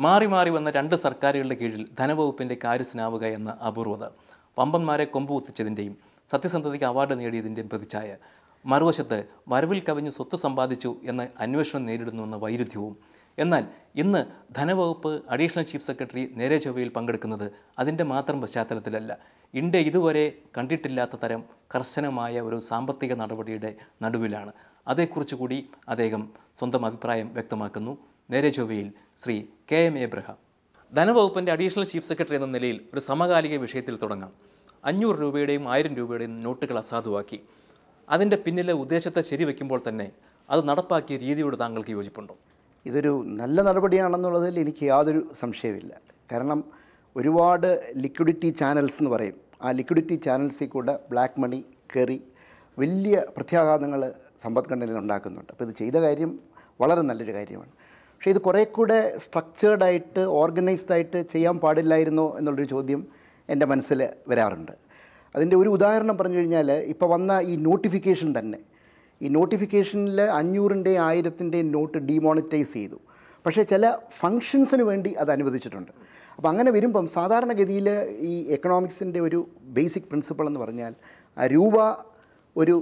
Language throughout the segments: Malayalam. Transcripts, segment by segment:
മാറി മാറി വന്ന രണ്ട് സർക്കാരുകളുടെ കീഴിൽ ധനവകുപ്പിൻ്റെ കാര്യസ്ഥനാവുക എന്ന അപൂർവത വമ്പന്മാരെ കൊമ്പുകുത്തിച്ചതിൻ്റെയും സത്യസന്ധതയ്ക്ക് അവാർഡ് നേടിയതിൻ്റെയും പ്രതിച്ഛായ മറുവശത്ത് വരവിൽ കവിഞ്ഞ് സ്വത്ത് സമ്പാദിച്ചു എന്ന അന്വേഷണം നേരിടുന്നുവെന്ന വൈരുദ്ധ്യവും എന്നാൽ ഇന്ന് ധനവകുപ്പ് അഡീഷണൽ ചീഫ് സെക്രട്ടറി നേരെ ചൊവ്വയിൽ പങ്കെടുക്കുന്നത് അതിൻ്റെ മാത്രം പശ്ചാത്തലത്തിലല്ല ഇന്ത്യ ഇതുവരെ കണ്ടിട്ടില്ലാത്ത തരം കർശനമായ ഒരു സാമ്പത്തിക നടപടിയുടെ നടുവിലാണ് അതേക്കുറിച്ച് കൂടി അദ്ദേഹം സ്വന്തം അഭിപ്രായം വ്യക്തമാക്കുന്നു നേരെ ചൊവ്വയിൽ ശ്രീ കെ എം എബ്രഹാം ധനവകുപ്പിൻ്റെ അഡീഷണൽ ചീഫ് സെക്രട്ടറി എന്ന നിലയിൽ ഒരു സമകാലിക വിഷയത്തിൽ തുടങ്ങാം അഞ്ഞൂറ് രൂപയുടെയും ആയിരം രൂപയുടെയും നോട്ടുകൾ അസാധുവാക്കി അതിൻ്റെ പിന്നിലെ ഉദ്ദേശത്തെ ശരിവെക്കുമ്പോൾ തന്നെ അത് നടപ്പാക്കിയ രീതിയോട് താങ്കൾക്ക് യോജിപ്പുണ്ടോ ഇതൊരു നല്ല നടപടിയാണെന്നുള്ളതിൽ എനിക്ക് യാതൊരു സംശയമില്ല കാരണം ഒരുപാട് ലിക്വിഡിറ്റി ചാനൽസ് എന്ന് പറയും ആ ലിക്വിഡിറ്റി ചാനൽസിൽ കൂടെ ബ്ലാക്ക് മണി കയറി വലിയ പ്രത്യാഘാതങ്ങൾ സമ്പദ്ഘടനയിൽ ഉണ്ടാക്കുന്നുണ്ട് അപ്പോൾ ഇത് ചെയ്ത കാര്യം വളരെ നല്ലൊരു കാര്യമാണ് പക്ഷേ ഇത് കുറേ കൂടെ സ്ട്രക്ചേർഡായിട്ട് ഓർഗനൈസ്ഡ് ആയിട്ട് ചെയ്യാൻ പാടില്ലായിരുന്നോ എന്നുള്ളൊരു ചോദ്യം എൻ്റെ മനസ്സിൽ വരാറുണ്ട് അതിൻ്റെ ഒരു ഉദാഹരണം പറഞ്ഞു കഴിഞ്ഞാൽ ഇപ്പോൾ വന്ന ഈ നോട്ടിഫിക്കേഷൻ തന്നെ ഈ നോട്ടിഫിക്കേഷനിൽ അഞ്ഞൂറിൻ്റെയും ആയിരത്തിൻ്റെയും നോട്ട് ഡിമോണിറ്റൈസ് ചെയ്തു പക്ഷേ ചില ഫങ്ഷൻസിന് വേണ്ടി അത് അനുവദിച്ചിട്ടുണ്ട് അപ്പോൾ അങ്ങനെ വരുമ്പം സാധാരണഗതിയിൽ ഈ എക്കണോമിക്സിൻ്റെ ഒരു ബേസിക് പ്രിൻസിപ്പിൾ എന്ന് പറഞ്ഞാൽ ആ രൂപ ഒരു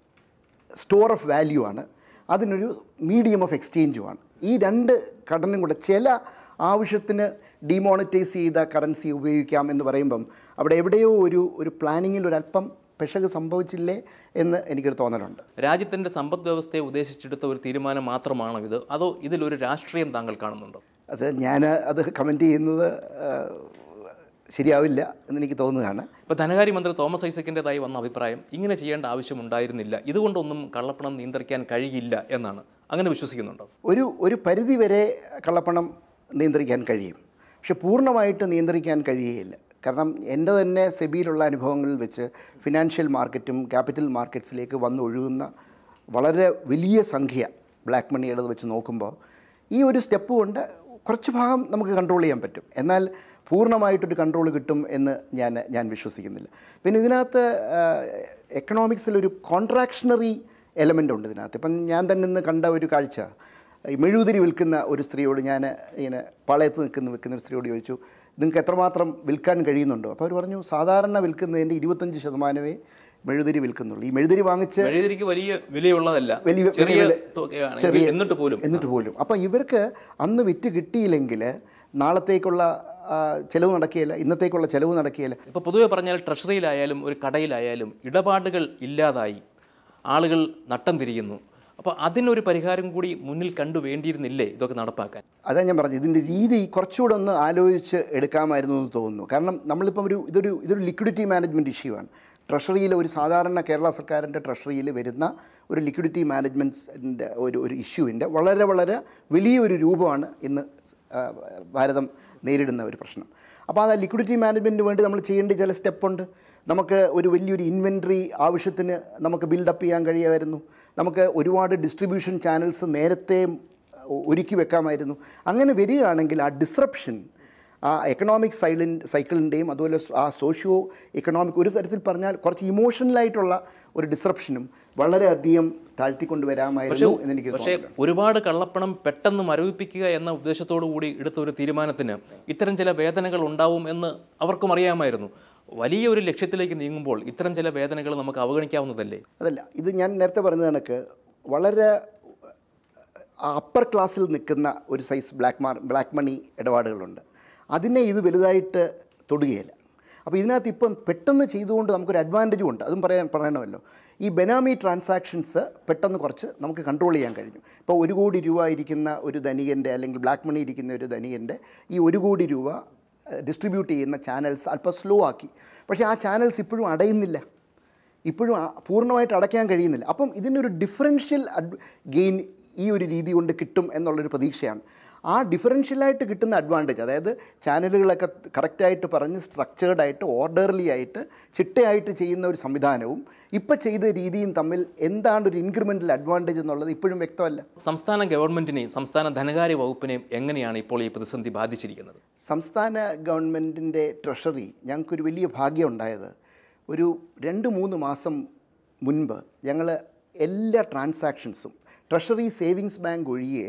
സ്റ്റോർ ഓഫ് വാല്യൂ ആണ് അതിനൊരു മീഡിയം ഓഫ് എക്സ്ചേഞ്ചുമാണ് ഈ രണ്ട് ഘടനയും കൂടെ ചില ആവശ്യത്തിന് ഡിമോണിറ്റൈസ് ചെയ്ത കറൻസി ഉപയോഗിക്കാം എന്ന് പറയുമ്പം അവിടെ എവിടെയോ ഒരു ഒരു പ്ലാനിങ്ങിൽ ഒരല്പം പെശക് സംഭവിച്ചില്ലേ എന്ന് എനിക്കൊരു തോന്നലുണ്ട് രാജ്യത്തിൻ്റെ സമ്പദ് വ്യവസ്ഥയെ ഉദ്ദേശിച്ചെടുത്ത ഒരു തീരുമാനം മാത്രമാണോ ഇത് അതോ ഇതിലൊരു രാഷ്ട്രീയം താങ്കൾ കാണുന്നുണ്ടോ അത് ഞാൻ അത് കമൻറ്റ് ചെയ്യുന്നത് ആ, ശരിയാവില്ല എന്നെനിക്ക് തോന്നുകയാണ് ഇപ്പോൾ ധനകാര്യമന്ത്രി തോമസ് ഐസക്കിൻ്റെതായി വന്ന അഭിപ്രായം ഇങ്ങനെ ചെയ്യേണ്ട ആവശ്യമുണ്ടായിരുന്നില്ല ഇതുകൊണ്ടൊന്നും കള്ളപ്പണം നിയന്ത്രിക്കാൻ കഴിയില്ല എന്നാണ് അങ്ങനെ വിശ്വസിക്കുന്നുണ്ടോ ഒരു ഒരു പരിധി വരെ കള്ളപ്പണം നിയന്ത്രിക്കാൻ കഴിയും പക്ഷെ പൂർണ്ണമായിട്ട് നിയന്ത്രിക്കാൻ കഴിയുകയില്ല കാരണം എൻ്റെ തന്നെ സെബിയിലുള്ള അനുഭവങ്ങളിൽ വെച്ച് ഫിനാൻഷ്യൽ മാർക്കറ്റും ക്യാപിറ്റൽ മാർക്കറ്റ്സിലേക്ക് വന്ന് ഒഴുകുന്ന വളരെ വലിയ സംഖ്യ ബ്ലാക്ക് മണിയുടെ വെച്ച് നോക്കുമ്പോൾ ഈ ഒരു സ്റ്റെപ്പ് കൊണ്ട് കുറച്ച് ഭാഗം നമുക്ക് കൺട്രോൾ ചെയ്യാൻ പറ്റും എന്നാൽ പൂർണ്ണമായിട്ടൊരു കൺട്രോൾ കിട്ടും എന്ന് ഞാൻ ഞാൻ വിശ്വസിക്കുന്നില്ല പിന്നെ ഇതിനകത്ത് എക്കണോമിക്സിലൊരു കോൺട്രാക്ഷണറി എലമെൻ്റ് ഉണ്ട് ഇതിനകത്ത് ഇപ്പം ഞാൻ തന്നെ ഇന്ന് കണ്ട ഒരു കാഴ്ച ഈ മെഴുകുതിരി വിൽക്കുന്ന ഒരു സ്ത്രീയോട് ഞാൻ ഇങ്ങനെ പാളയത്ത് നിൽക്കുന്ന വിൽക്കുന്ന ഒരു സ്ത്രീയോട് ചോദിച്ചു നിങ്ങൾക്ക് എത്രമാത്രം വിൽക്കാൻ കഴിയുന്നുണ്ടോ അപ്പോൾ അവർ പറഞ്ഞു സാധാരണ വിൽക്കുന്നതിൻ്റെ ഇരുപത്തഞ്ച് ശതമാനമേ മെഴുകുതിരി വിൽക്കുന്നുള്ളൂ ഈ മെഴുകുതിരി വാങ്ങിച്ച് മെഴുകുതിരിക്ക് വലിയ വിലയുള്ളതല്ല വലിയ ചെറിയ വില- തുകയാണ് ചെറിയ എന്നിട്ട് പോലും എന്നിട്ട് പോലും അപ്പം ഇവർക്ക് അന്ന് വിറ്റ് കിട്ടിയില്ലെങ്കിൽ നാളത്തേക്കുള്ള ആ, ചെലവ് നടക്കുകയില്ല ഇന്നത്തേക്കുള്ള ചെലവ് നടക്കുകയില്ല ഇപ്പോൾ പൊതുവെ പറഞ്ഞാൽ ട്രഷറിയിലായാലും ഒരു കടയിലായാലും ഇടപാടുകൾ ഇല്ലാതായി ആളുകൾ നട്ടം തിരിയുന്നു അപ്പോൾ അതിനൊരു പരിഹാരം കൂടി മുന്നിൽ കണ്ടു വേണ്ടിയിരുന്നില്ലേ ഇതൊക്കെ നടപ്പാക്കാൻ അതാ ഞാൻ പറഞ്ഞത് ഇതിൻ്റെ രീതി കുറച്ചുകൂടെ ഒന്ന് ആലോചിച്ച് എടുക്കാമായിരുന്നു എന്ന് തോന്നുന്നു കാരണം നമ്മളിപ്പം ഒരു ഇതൊരു ഇതൊരു ലിക്വിഡിറ്റി മാനേജ്മെൻറ്റ് ഇഷ്യൂ ആണ് ട്രഷറിയിൽ ഒരു സാധാരണ കേരള സർക്കാരിൻ്റെ ട്രഷറിയിൽ വരുന്ന ഒരു ലിക്വിഡിറ്റി മാനേജ്മെൻറ്റിൻ്റെ ഒരു ഒരു ഇഷ്യൂവിൻ്റെ വളരെ വളരെ വലിയൊരു രൂപമാണ് ഇന്ന് ആ, ഭാരതം നേരിടുന്ന ഒരു പ്രശ്നം അപ്പോൾ അത് ലിക്വിഡിറ്റി മാനേജ്മെൻറ്റിന് വേണ്ടി നമ്മൾ ചെയ്യേണ്ട ചില സ്റ്റെപ്പുണ്ട് നമുക്ക് ഒരു വലിയൊരു ഇൻവെൻട്രി ആവശ്യത്തിന് നമുക്ക് ബിൽഡപ്പ് ചെയ്യാൻ കഴിയുമായിരുന്നു നമുക്ക് ഒരുപാട് ഡിസ്ട്രിബ്യൂഷൻ ചാനൽസ് നേരത്തെ ഒ- ഒരുക്കി വെക്കാമായിരുന്നു അങ്ങനെ വരികയാണെങ്കിൽ ആ ഡിസ്റപ്ഷൻ ആ എക്കണോമിക് സൈലിൻ സൈക്കിളിൻ്റെയും അതുപോലെ സ് ആ സോഷ്യോ എക്കണോമിക് ഒരു തരത്തിൽ പറഞ്ഞാൽ കുറച്ച് ഇമോഷണലായിട്ടുള്ള ഒരു ഡിസ്റപ്ഷനും വളരെയധികം താഴ്ത്തിക്കൊണ്ട് വരാമായിരുന്നു എന്നെനിക്ക് പക്ഷേ ഒരുപാട് കള്ളപ്പണം പെട്ടെന്ന് മരവിപ്പിക്കുക എന്ന ഉദ്ദേശത്തോടു കൂടി എടുത്ത ഒരു തീരുമാനത്തിന് ഇത്തരം ചില വേദനകൾ ഉണ്ടാവും എന്ന് അവർക്കും അറിയാമായിരുന്നു വലിയ ഒരു ലക്ഷ്യത്തിലേക്ക് നീങ്ങുമ്പോൾ ഇത്തരം ചില വേദനകൾ നമുക്ക് അവഗണിക്കാവുന്നതല്ലേ അതല്ല ഇത് ഞാൻ നേരത്തെ പറഞ്ഞ കണക്ക് വളരെ അപ്പർ ക്ലാസ്സിൽ നിൽക്കുന്ന ഒരു സൈസ് ബ്ലാക്ക് മാർ ബ്ലാക്ക് മണി ഇടപാടുകളുണ്ട് അതിനെ ഇത് വലുതായിട്ട് തൊടുകയില്ല അപ്പോൾ ഇതിനകത്ത് ഇപ്പം പെട്ടെന്ന് ചെയ്തുകൊണ്ട് നമുക്കൊരു അഡ്വാൻറ്റേജും ഉണ്ട് അതും പറയാൻ പറയണമല്ലോ ഈ ബെനാമി ട്രാൻസാക്ഷൻസ് പെട്ടെന്ന് കുറച്ച് നമുക്ക് കൺട്രോൾ ചെയ്യാൻ കഴിഞ്ഞു ഇപ്പോൾ ഒരു കോടി രൂപ ഇരിക്കുന്ന ഒരു ധനികൻ്റെ അല്ലെങ്കിൽ ബ്ലാക്ക് മണി ഇരിക്കുന്ന ഒരു ധനികൻ്റെ ഈ ഒരു കോടി രൂപ ഡിസ്ട്രിബ്യൂട്ട് ചെയ്യുന്ന ചാനൽസ് അല്പം സ്ലോ ആക്കി പക്ഷേ ആ ചാനൽസ് ഇപ്പോഴും അടയുന്നില്ല ഇപ്പോഴും ആ- പൂർണ്ണമായിട്ട് അടയ്ക്കാൻ കഴിയുന്നില്ല അപ്പം ഇതിനൊരു ഡിഫറൻഷ്യൽ അഡ് ഗെയിൻ ഈ ഒരു രീതി കൊണ്ട് കിട്ടും എന്നുള്ളൊരു പ്രതീക്ഷയാണ് ആ ഡിഫറൻഷ്യലായിട്ട് കിട്ടുന്ന അഡ്വാൻറ്റേജ് അതായത് ചാനലുകളൊക്കെ കറക്റ്റായിട്ട് പറഞ്ഞ് സ്ട്രക്ചേർഡായിട്ട് ഓർഡർലി ആയിട്ട് ചിട്ടയായിട്ട് ചെയ്യുന്ന ഒരു സംവിധാനവും ഇപ്പോൾ ചെയ്ത രീതിയും തമ്മിൽ എന്താണ് ഒരു ഇൻക്രിമെൻ്റൽ അഡ്വാൻറ്റേജ് എന്നുള്ളത് ഇപ്പോഴും വ്യക്തമല്ല സംസ്ഥാന ഗവൺമെന്റിനെയും സംസ്ഥാന ധനകാര്യ വകുപ്പിനെയും എങ്ങനെയാണ് ഇപ്പോൾ ഈ പ്രതിസന്ധി ബാധിച്ചിരിക്കുന്നത് സംസ്ഥാന ഗവൺമെൻറ്റിൻ്റെ ട്രഷറി ഞങ്ങൾക്കൊരു വലിയ ഭാഗ്യം ഉണ്ടായത് ഒരു രണ്ട് മൂന്ന് മാസം മുൻപ് ഞങ്ങൾ എല്ലാ ട്രാൻസാക്ഷൻസും ട്രഷറി സേവിങ്സ് ബാങ്ക് ഒഴികെ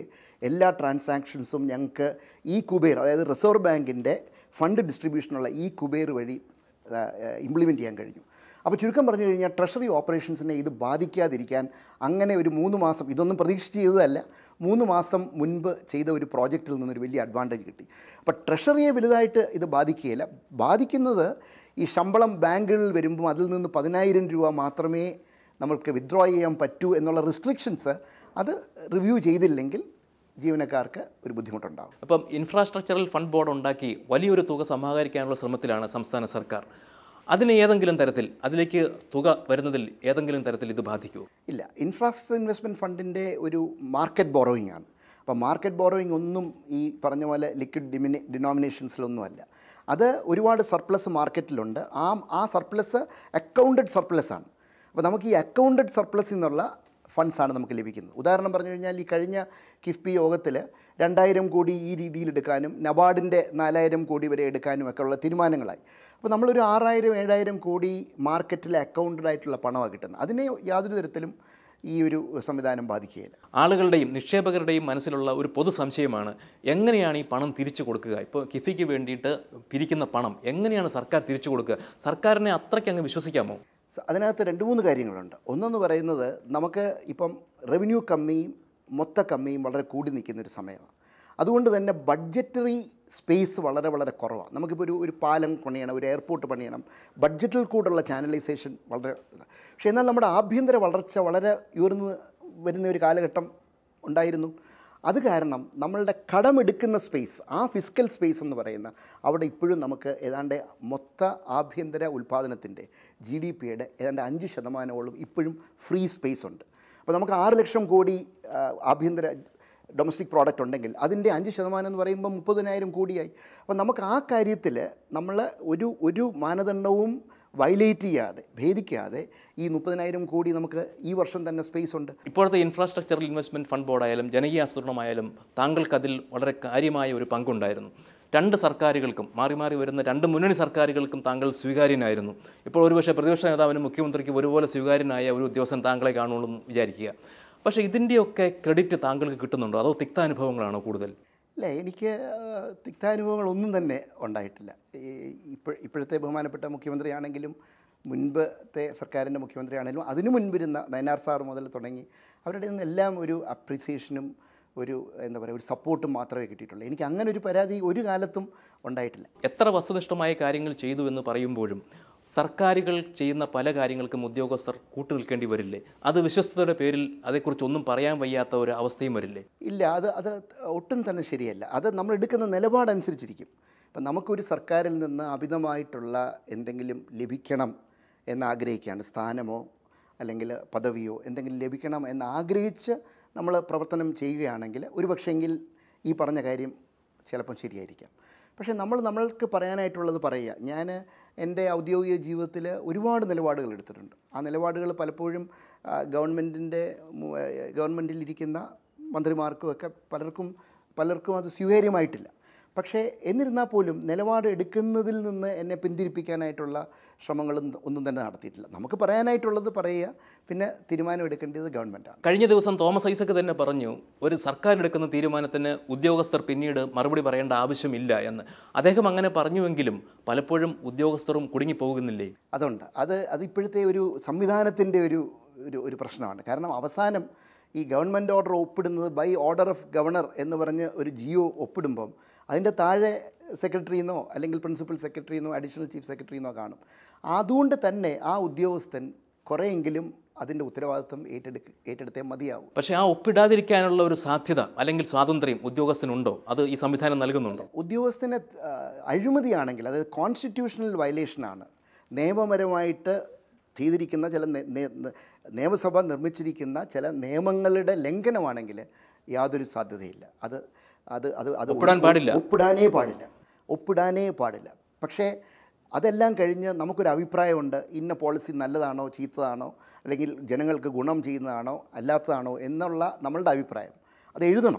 എല്ലാ ട്രാൻസാക്ഷൻസും ഞങ്ങൾക്ക് ഈ കുബേർ അതായത് റിസർവ് ബാങ്കിൻ്റെ ഫണ്ട് ഡിസ്ട്രിബ്യൂഷനുള്ള ഈ കുബേർ വഴി ഇംപ്ലിമെൻറ്റ് ചെയ്യാൻ കഴിഞ്ഞു അപ്പോൾ ചുരുക്കം പറഞ്ഞു കഴിഞ്ഞാൽ ട്രഷറി ഓപ്പറേഷൻസിനെ ഇത് ബാധിക്കാതിരിക്കാൻ അങ്ങനെ ഒരു മൂന്ന് മാസം ഇതൊന്നും പ്രതീക്ഷിച്ച് ചെയ്തതല്ല മൂന്ന് മാസം മുൻപ് ചെയ്ത ഒരു പ്രോജക്റ്റിൽ നിന്നൊരു വലിയ അഡ്വാൻറ്റേജ് കിട്ടി അപ്പോൾ ട്രഷറിയെ വലുതായിട്ട് ഇത് ബാധിക്കുകയില്ല ബാധിക്കുന്നത് ഈ ശമ്പളം ബാങ്കുകളിൽ വരുമ്പോൾ അതിൽ നിന്ന് പതിനായിരം രൂപ മാത്രമേ നമ്മൾക്ക് വിത്ഡ്രോ ചെയ്യാൻ പറ്റൂ എന്നുള്ള റിസ്ട്രിക്ഷൻസ് അത് റിവ്യൂ ചെയ്തില്ലെങ്കിൽ ജീവനക്കാർക്ക് ഒരു ബുദ്ധിമുട്ടുണ്ടാകും അപ്പം ഇൻഫ്രാസ്ട്രക്ചറൽ ഫണ്ട് ബോർഡ് ഉണ്ടാക്കി വലിയൊരു തുക സമാഹരിക്കാനുള്ള ശ്രമത്തിലാണ് സംസ്ഥാന സർക്കാർ അതിന് ഏതെങ്കിലും തരത്തിൽ അതിലേക്ക് തുക വരുന്നതിൽ ഏതെങ്കിലും തരത്തിൽ ഇത് ബാധിക്കുമോ ഇല്ല ഇൻഫ്രാസ്ട്രക്ചർ ഇൻവെസ്റ്റ്മെൻറ്റ് ഫണ്ടിൻ്റെ ഒരു മാർക്കറ്റ് ബോറോയിങ് ആണ് അപ്പോൾ മാർക്കറ്റ് ബോറോയിങ് ഒന്നും ഈ പറഞ്ഞ പോലെ ലിക്വിഡ് ഡിമിനി ഡിനോമിനേഷൻസിലൊന്നുമല്ല അത് ഒരുപാട് സർപ്ലസ് മാർക്കറ്റിലുണ്ട് ആ ആ സർപ്ലസ് അക്കൗണ്ടഡ് സർപ്ലസ് ആണ് അപ്പോൾ നമുക്ക് ഈ അക്കൗണ്ടഡ് സർപ്ലസിൽ നിന്നുള്ള ഫണ്ട്സാണ് നമുക്ക് ലഭിക്കുന്നത് ഉദാഹരണം പറഞ്ഞു കഴിഞ്ഞാൽ ഈ കഴിഞ്ഞ കിഫ്ബി യോഗത്തിൽ രണ്ടായിരം കോടി ഈ രീതിയിൽ എടുക്കാനും നബാർഡിൻ്റെ നാലായിരം കോടി വരെ എടുക്കാനും ഒക്കെ ഉള്ള തീരുമാനങ്ങളായി അപ്പോൾ നമ്മളൊരു ആറായിരം ഏഴായിരം കോടി മാർക്കറ്റിലെ അക്കൗണ്ടഡ് ആയിട്ടുള്ള പണമാണ് കിട്ടുന്നത് അതിനെ യാതൊരു തരത്തിലും ഈ ഒരു സംവിധാനം ബാധിക്കുകയില്ല ആളുകളുടെയും നിക്ഷേപകരുടെയും മനസ്സിലുള്ള ഒരു പൊതു സംശയമാണ് എങ്ങനെയാണ് ഈ പണം തിരിച്ചു കൊടുക്കുക ഇപ്പോൾ കിഫിക്ക് വേണ്ടിയിട്ട് പിരിക്കുന്ന പണം എങ്ങനെയാണ് സർക്കാർ തിരിച്ചു കൊടുക്കുക സർക്കാരിനെ അത്രയ്ക്ക് അങ്ങ് വിശ്വസിക്കാമോ സ- അതിനകത്ത് രണ്ട് മൂന്ന് കാര്യങ്ങളുണ്ട് ഒന്നെന്ന് പറയുന്നത് നമുക്ക് ഇപ്പം റവന്യൂ കമ്മിയും മൊത്ത കമ്മിയും വളരെ കൂടി നിൽക്കുന്ന ഒരു സമയമാണ് അതുകൊണ്ട് തന്നെ ബഡ്ജറ്ററി സ്പേസ് വളരെ വളരെ കുറവാണ് നമുക്കിപ്പോൾ ഒരു ഒരു പാലം പണിയണം ഒരു എയർപോർട്ട് പണിയണം ബഡ്ജറ്റിൽ കൂടുള്ള ചാനലൈസേഷൻ വളരെ ഇതാണ്. പക്ഷേ എന്നാൽ നമ്മുടെ ആഭ്യന്തര വളർച്ച വളരെ ഉയർന്നു വരുന്ന ഒരു കാലഘട്ടം ഉണ്ടായിരുന്നു അത് കാരണം നമ്മളുടെ കടമെടുക്കുന്ന സ്പേസ് ആ ഫിസിക്കൽ സ്പേസ് എന്ന് പറയുന്ന അവിടെ ഇപ്പോഴും നമുക്ക് ഏതാണ്ട് മൊത്ത ആഭ്യന്തര ഉൽപ്പാദനത്തിൻ്റെ ജി ഡി പിയുടെ ഏതാണ്ട് അഞ്ച് ശതമാനമോളം ഇപ്പോഴും ഫ്രീ സ്പേസ് ഉണ്ട് അപ്പോൾ നമുക്ക് ആറ് ലക്ഷം കോടി ആ, ആഭ്യന്തര ഡൊമസ്റ്റിക് പ്രോഡക്റ്റ് ഉണ്ടെങ്കിൽ അതിൻ്റെ അഞ്ച് ശതമാനം എന്ന് പറയുമ്പോൾ മുപ്പതിനായിരം കോടിയായി അപ്പോൾ നമുക്ക് ആ കാര്യത്തിൽ നമ്മൾ ഒരു ഒരു മാനദണ്ഡവും വയലേറ്റ് ചെയ്യാതെ ഭേദിക്കാതെ ഈ മുപ്പതിനായിരം കോടി നമുക്ക് ഈ വർഷം തന്നെ സ്പേസ് ഉണ്ട് ഇപ്പോഴത്തെ ഇൻഫ്രാസ്ട്രക്ചറൽ ഇൻവെസ്റ്റ്മെൻറ്റ് ഫണ്ട് ബോർഡായാലും ജനകീയ ആസൂത്രണമായാലും താങ്കൾക്ക് അതിൽ വളരെ കാര്യമായ ഒരു പങ്കുണ്ടായിരുന്നു രണ്ട് സർക്കാരുകൾക്കും മാറി മാറി വരുന്ന രണ്ട് മുന്നണി സർക്കാരുകൾക്കും താങ്കൾ സ്വീകാര്യനായിരുന്നു ഇപ്പോൾ ഒരുപക്ഷെ പ്രതിപക്ഷ നേതാവിനും മുഖ്യമന്ത്രിക്കും ഒരുപോലെ സ്വീകാര്യനായ ഒരു ഉദ്യോഗസ്ഥൻ താങ്കളെ കാണുള്ളൂ എന്ന് വിചാരിക്കുക പക്ഷേ ഇതിൻ്റെയൊക്കെ ക്രെഡിറ്റ് താങ്കൾക്ക് കിട്ടുന്നുണ്ടോ അതോ തിക്താനുഭവങ്ങളാണോ കൂടുതൽ ഇല്ല എനിക്ക് ആ, തിക്താനുഭവങ്ങളൊന്നും തന്നെ ഉണ്ടായിട്ടില്ല ഈ ഇപ്പോൾ ഇപ്പോഴത്തെ ബഹുമാനപ്പെട്ട മുഖ്യമന്ത്രിയാണെങ്കിലും മുൻപത്തെ സർക്കാരിൻ്റെ മുഖ്യമന്ത്രിയാണെങ്കിലും അതിനു മുൻപിരുന്ന നയനാർ സാർ മുതൽ തുടങ്ങി അവരുടെ നിന്ന് എല്ലാം ഒരു അപ്രിസിയേഷനും ഒരു എന്താ പറയുക ഒരു സപ്പോർട്ടും മാത്രമേ കിട്ടിയിട്ടുള്ളൂ എനിക്ക് അങ്ങനെ ഒരു പരാതി ഒരു കാലത്തും ഉണ്ടായിട്ടില്ല എത്ര വസ്തുനിഷ്ഠമായ കാര്യങ്ങൾ ചെയ്തു എന്ന് പറയുമ്പോഴും സർക്കാരുകൾ ചെയ്യുന്ന പല കാര്യങ്ങൾക്കും ഉദ്യോഗസ്ഥർ കൂട്ടുനിൽക്കേണ്ടി വരില്ലേ അത് വിശ്വസ്തയുടെ പേരിൽ അതേക്കുറിച്ച് ഒന്നും പറയാൻ വയ്യാത്ത ഒരു അവസ്ഥയും വരില്ലേ ഇല്ല അത് അത് ഒട്ടും തന്നെ ശരിയല്ല അത് നമ്മൾ എടുക്കുന്ന നിലപാടനുസരിച്ചിരിക്കും ഇപ്പം നമുക്കൊരു സർക്കാരിൽ നിന്ന് അമിതമായിട്ടുള്ള എന്തെങ്കിലും ലഭിക്കണം എന്ന് ആഗ്രഹിക്കുകയാണ് സ്ഥാനമോ അല്ലെങ്കിൽ പദവിയോ എന്തെങ്കിലും ലഭിക്കണം എന്ന് ആഗ്രഹിച്ച് നമ്മൾ പ്രവർത്തനം ചെയ്യുകയാണെങ്കിൽ ഒരു പക്ഷേങ്കിൽ ഈ പറഞ്ഞ കാര്യം ചിലപ്പം ശരിയായിരിക്കാം പക്ഷേ നമ്മൾ നമ്മൾക്ക് പറയാനായിട്ടുള്ളത് പറയുക ഞാൻ എൻ്റെ ഔദ്യോഗിക ജീവിതത്തിൽ ഒരുപാട് നിലപാടുകൾ എടുത്തിട്ടുണ്ട് ആ നിലപാടുകൾ പലപ്പോഴും ഗവൺമെൻറ്റിൻ്റെ ഗവൺമെൻറ്റിലിരിക്കുന്ന മന്ത്രിമാർക്കും ഒക്കെ പലർക്കും പലർക്കും അത് സ്വീകാര്യമായിട്ടില്ല പക്ഷേ എന്നിരുന്നാൽ പോലും നിലപാട് എടുക്കുന്നതിൽ നിന്ന് എന്നെ പിന്തിരിപ്പിക്കാനായിട്ടുള്ള ശ്രമങ്ങളും ഒന്നും തന്നെ നടത്തിയിട്ടില്ല നമുക്ക് പറയാനായിട്ടുള്ളത് പറയുക പിന്നെ തീരുമാനം എടുക്കേണ്ടത് ഗവൺമെൻറ്റാണ് കഴിഞ്ഞ ദിവസം തോമസ് ഐസക്ക് തന്നെ പറഞ്ഞു ഒരു സർക്കാർ എടുക്കുന്ന തീരുമാനത്തിന് ഉദ്യോഗസ്ഥർ പിന്നീട് മറുപടി പറയേണ്ട ആവശ്യമില്ല എന്ന് അദ്ദേഹം അങ്ങനെ പറഞ്ഞുവെങ്കിലും പലപ്പോഴും ഉദ്യോഗസ്ഥരും കുടുങ്ങിപ്പോകുന്നില്ലേ അതുണ്ട് അത് അത് ഇപ്പോഴത്തെ ഒരു സംവിധാനത്തിൻ്റെ ഒരു ഒരു ഒരു പ്രശ്നമാണ് കാരണം അവസാനം ഈ ഗവൺമെൻറ് ഓർഡർ ഒപ്പിടുന്നത് ബൈ ഓർഡർ ഓഫ് ഗവർണർ എന്ന് പറഞ്ഞ് ഒരു ജിയോ ഒപ്പിടുമ്പം അതിൻ്റെ താഴെ സെക്രട്ടറിന്നോ അല്ലെങ്കിൽ പ്രിൻസിപ്പൽ സെക്രട്ടറിന്നോ അഡീഷണൽ ചീഫ് സെക്രട്ടറിന്നോ കാണും അതുകൊണ്ട് തന്നെ ആ ഉദ്യോഗസ്ഥൻ കുറേയെങ്കിലും അതിൻ്റെ ഉത്തരവാദിത്വം ഏറ്റെടുക്ക ഏറ്റെടുത്തേ മതിയാവും പക്ഷേ ആ ഒപ്പിടാതിരിക്കാനുള്ള ഒരു സാധ്യത അല്ലെങ്കിൽ സ്വാതന്ത്ര്യം ഉദ്യോഗസ്ഥനുണ്ടോ അത് ഈ സംവിധാനം നൽകുന്നുണ്ടോ ഉദ്യോഗസ്ഥന് ആ, അഴിമതിയാണെങ്കിൽ അതായത് കോൺസ്റ്റിറ്റ്യൂഷണൽ വയലേഷനാണ് നിയമപരമായിട്ട് ചെയ്തിരിക്കുന്ന ചില നേ- നേ- ന- നിയമസഭ നിർമ്മിച്ചിരിക്കുന്ന ചില നിയമങ്ങളുടെ ലംഘനമാണെങ്കിൽ യാതൊരു സാധ്യതയില്ല അത് അത് അത് അത് ഒപ്പിടാൻ പാടില്ല. ഒപ്പിടാനേ പാടില്ല ഒപ്പിടാനേ പാടില്ല പക്ഷേ അതെല്ലാം കഴിഞ്ഞ് നമുക്കൊരു അഭിപ്രായമുണ്ട് ഇന്ന പോളിസി നല്ലതാണോ ചീത്തതാണോ അല്ലെങ്കിൽ ജനങ്ങൾക്ക് ഗുണം ചെയ്യുന്നതാണോ അല്ലാത്തതാണോ എന്നുള്ള നമ്മളുടെ അഭിപ്രായം അത് എഴുതണം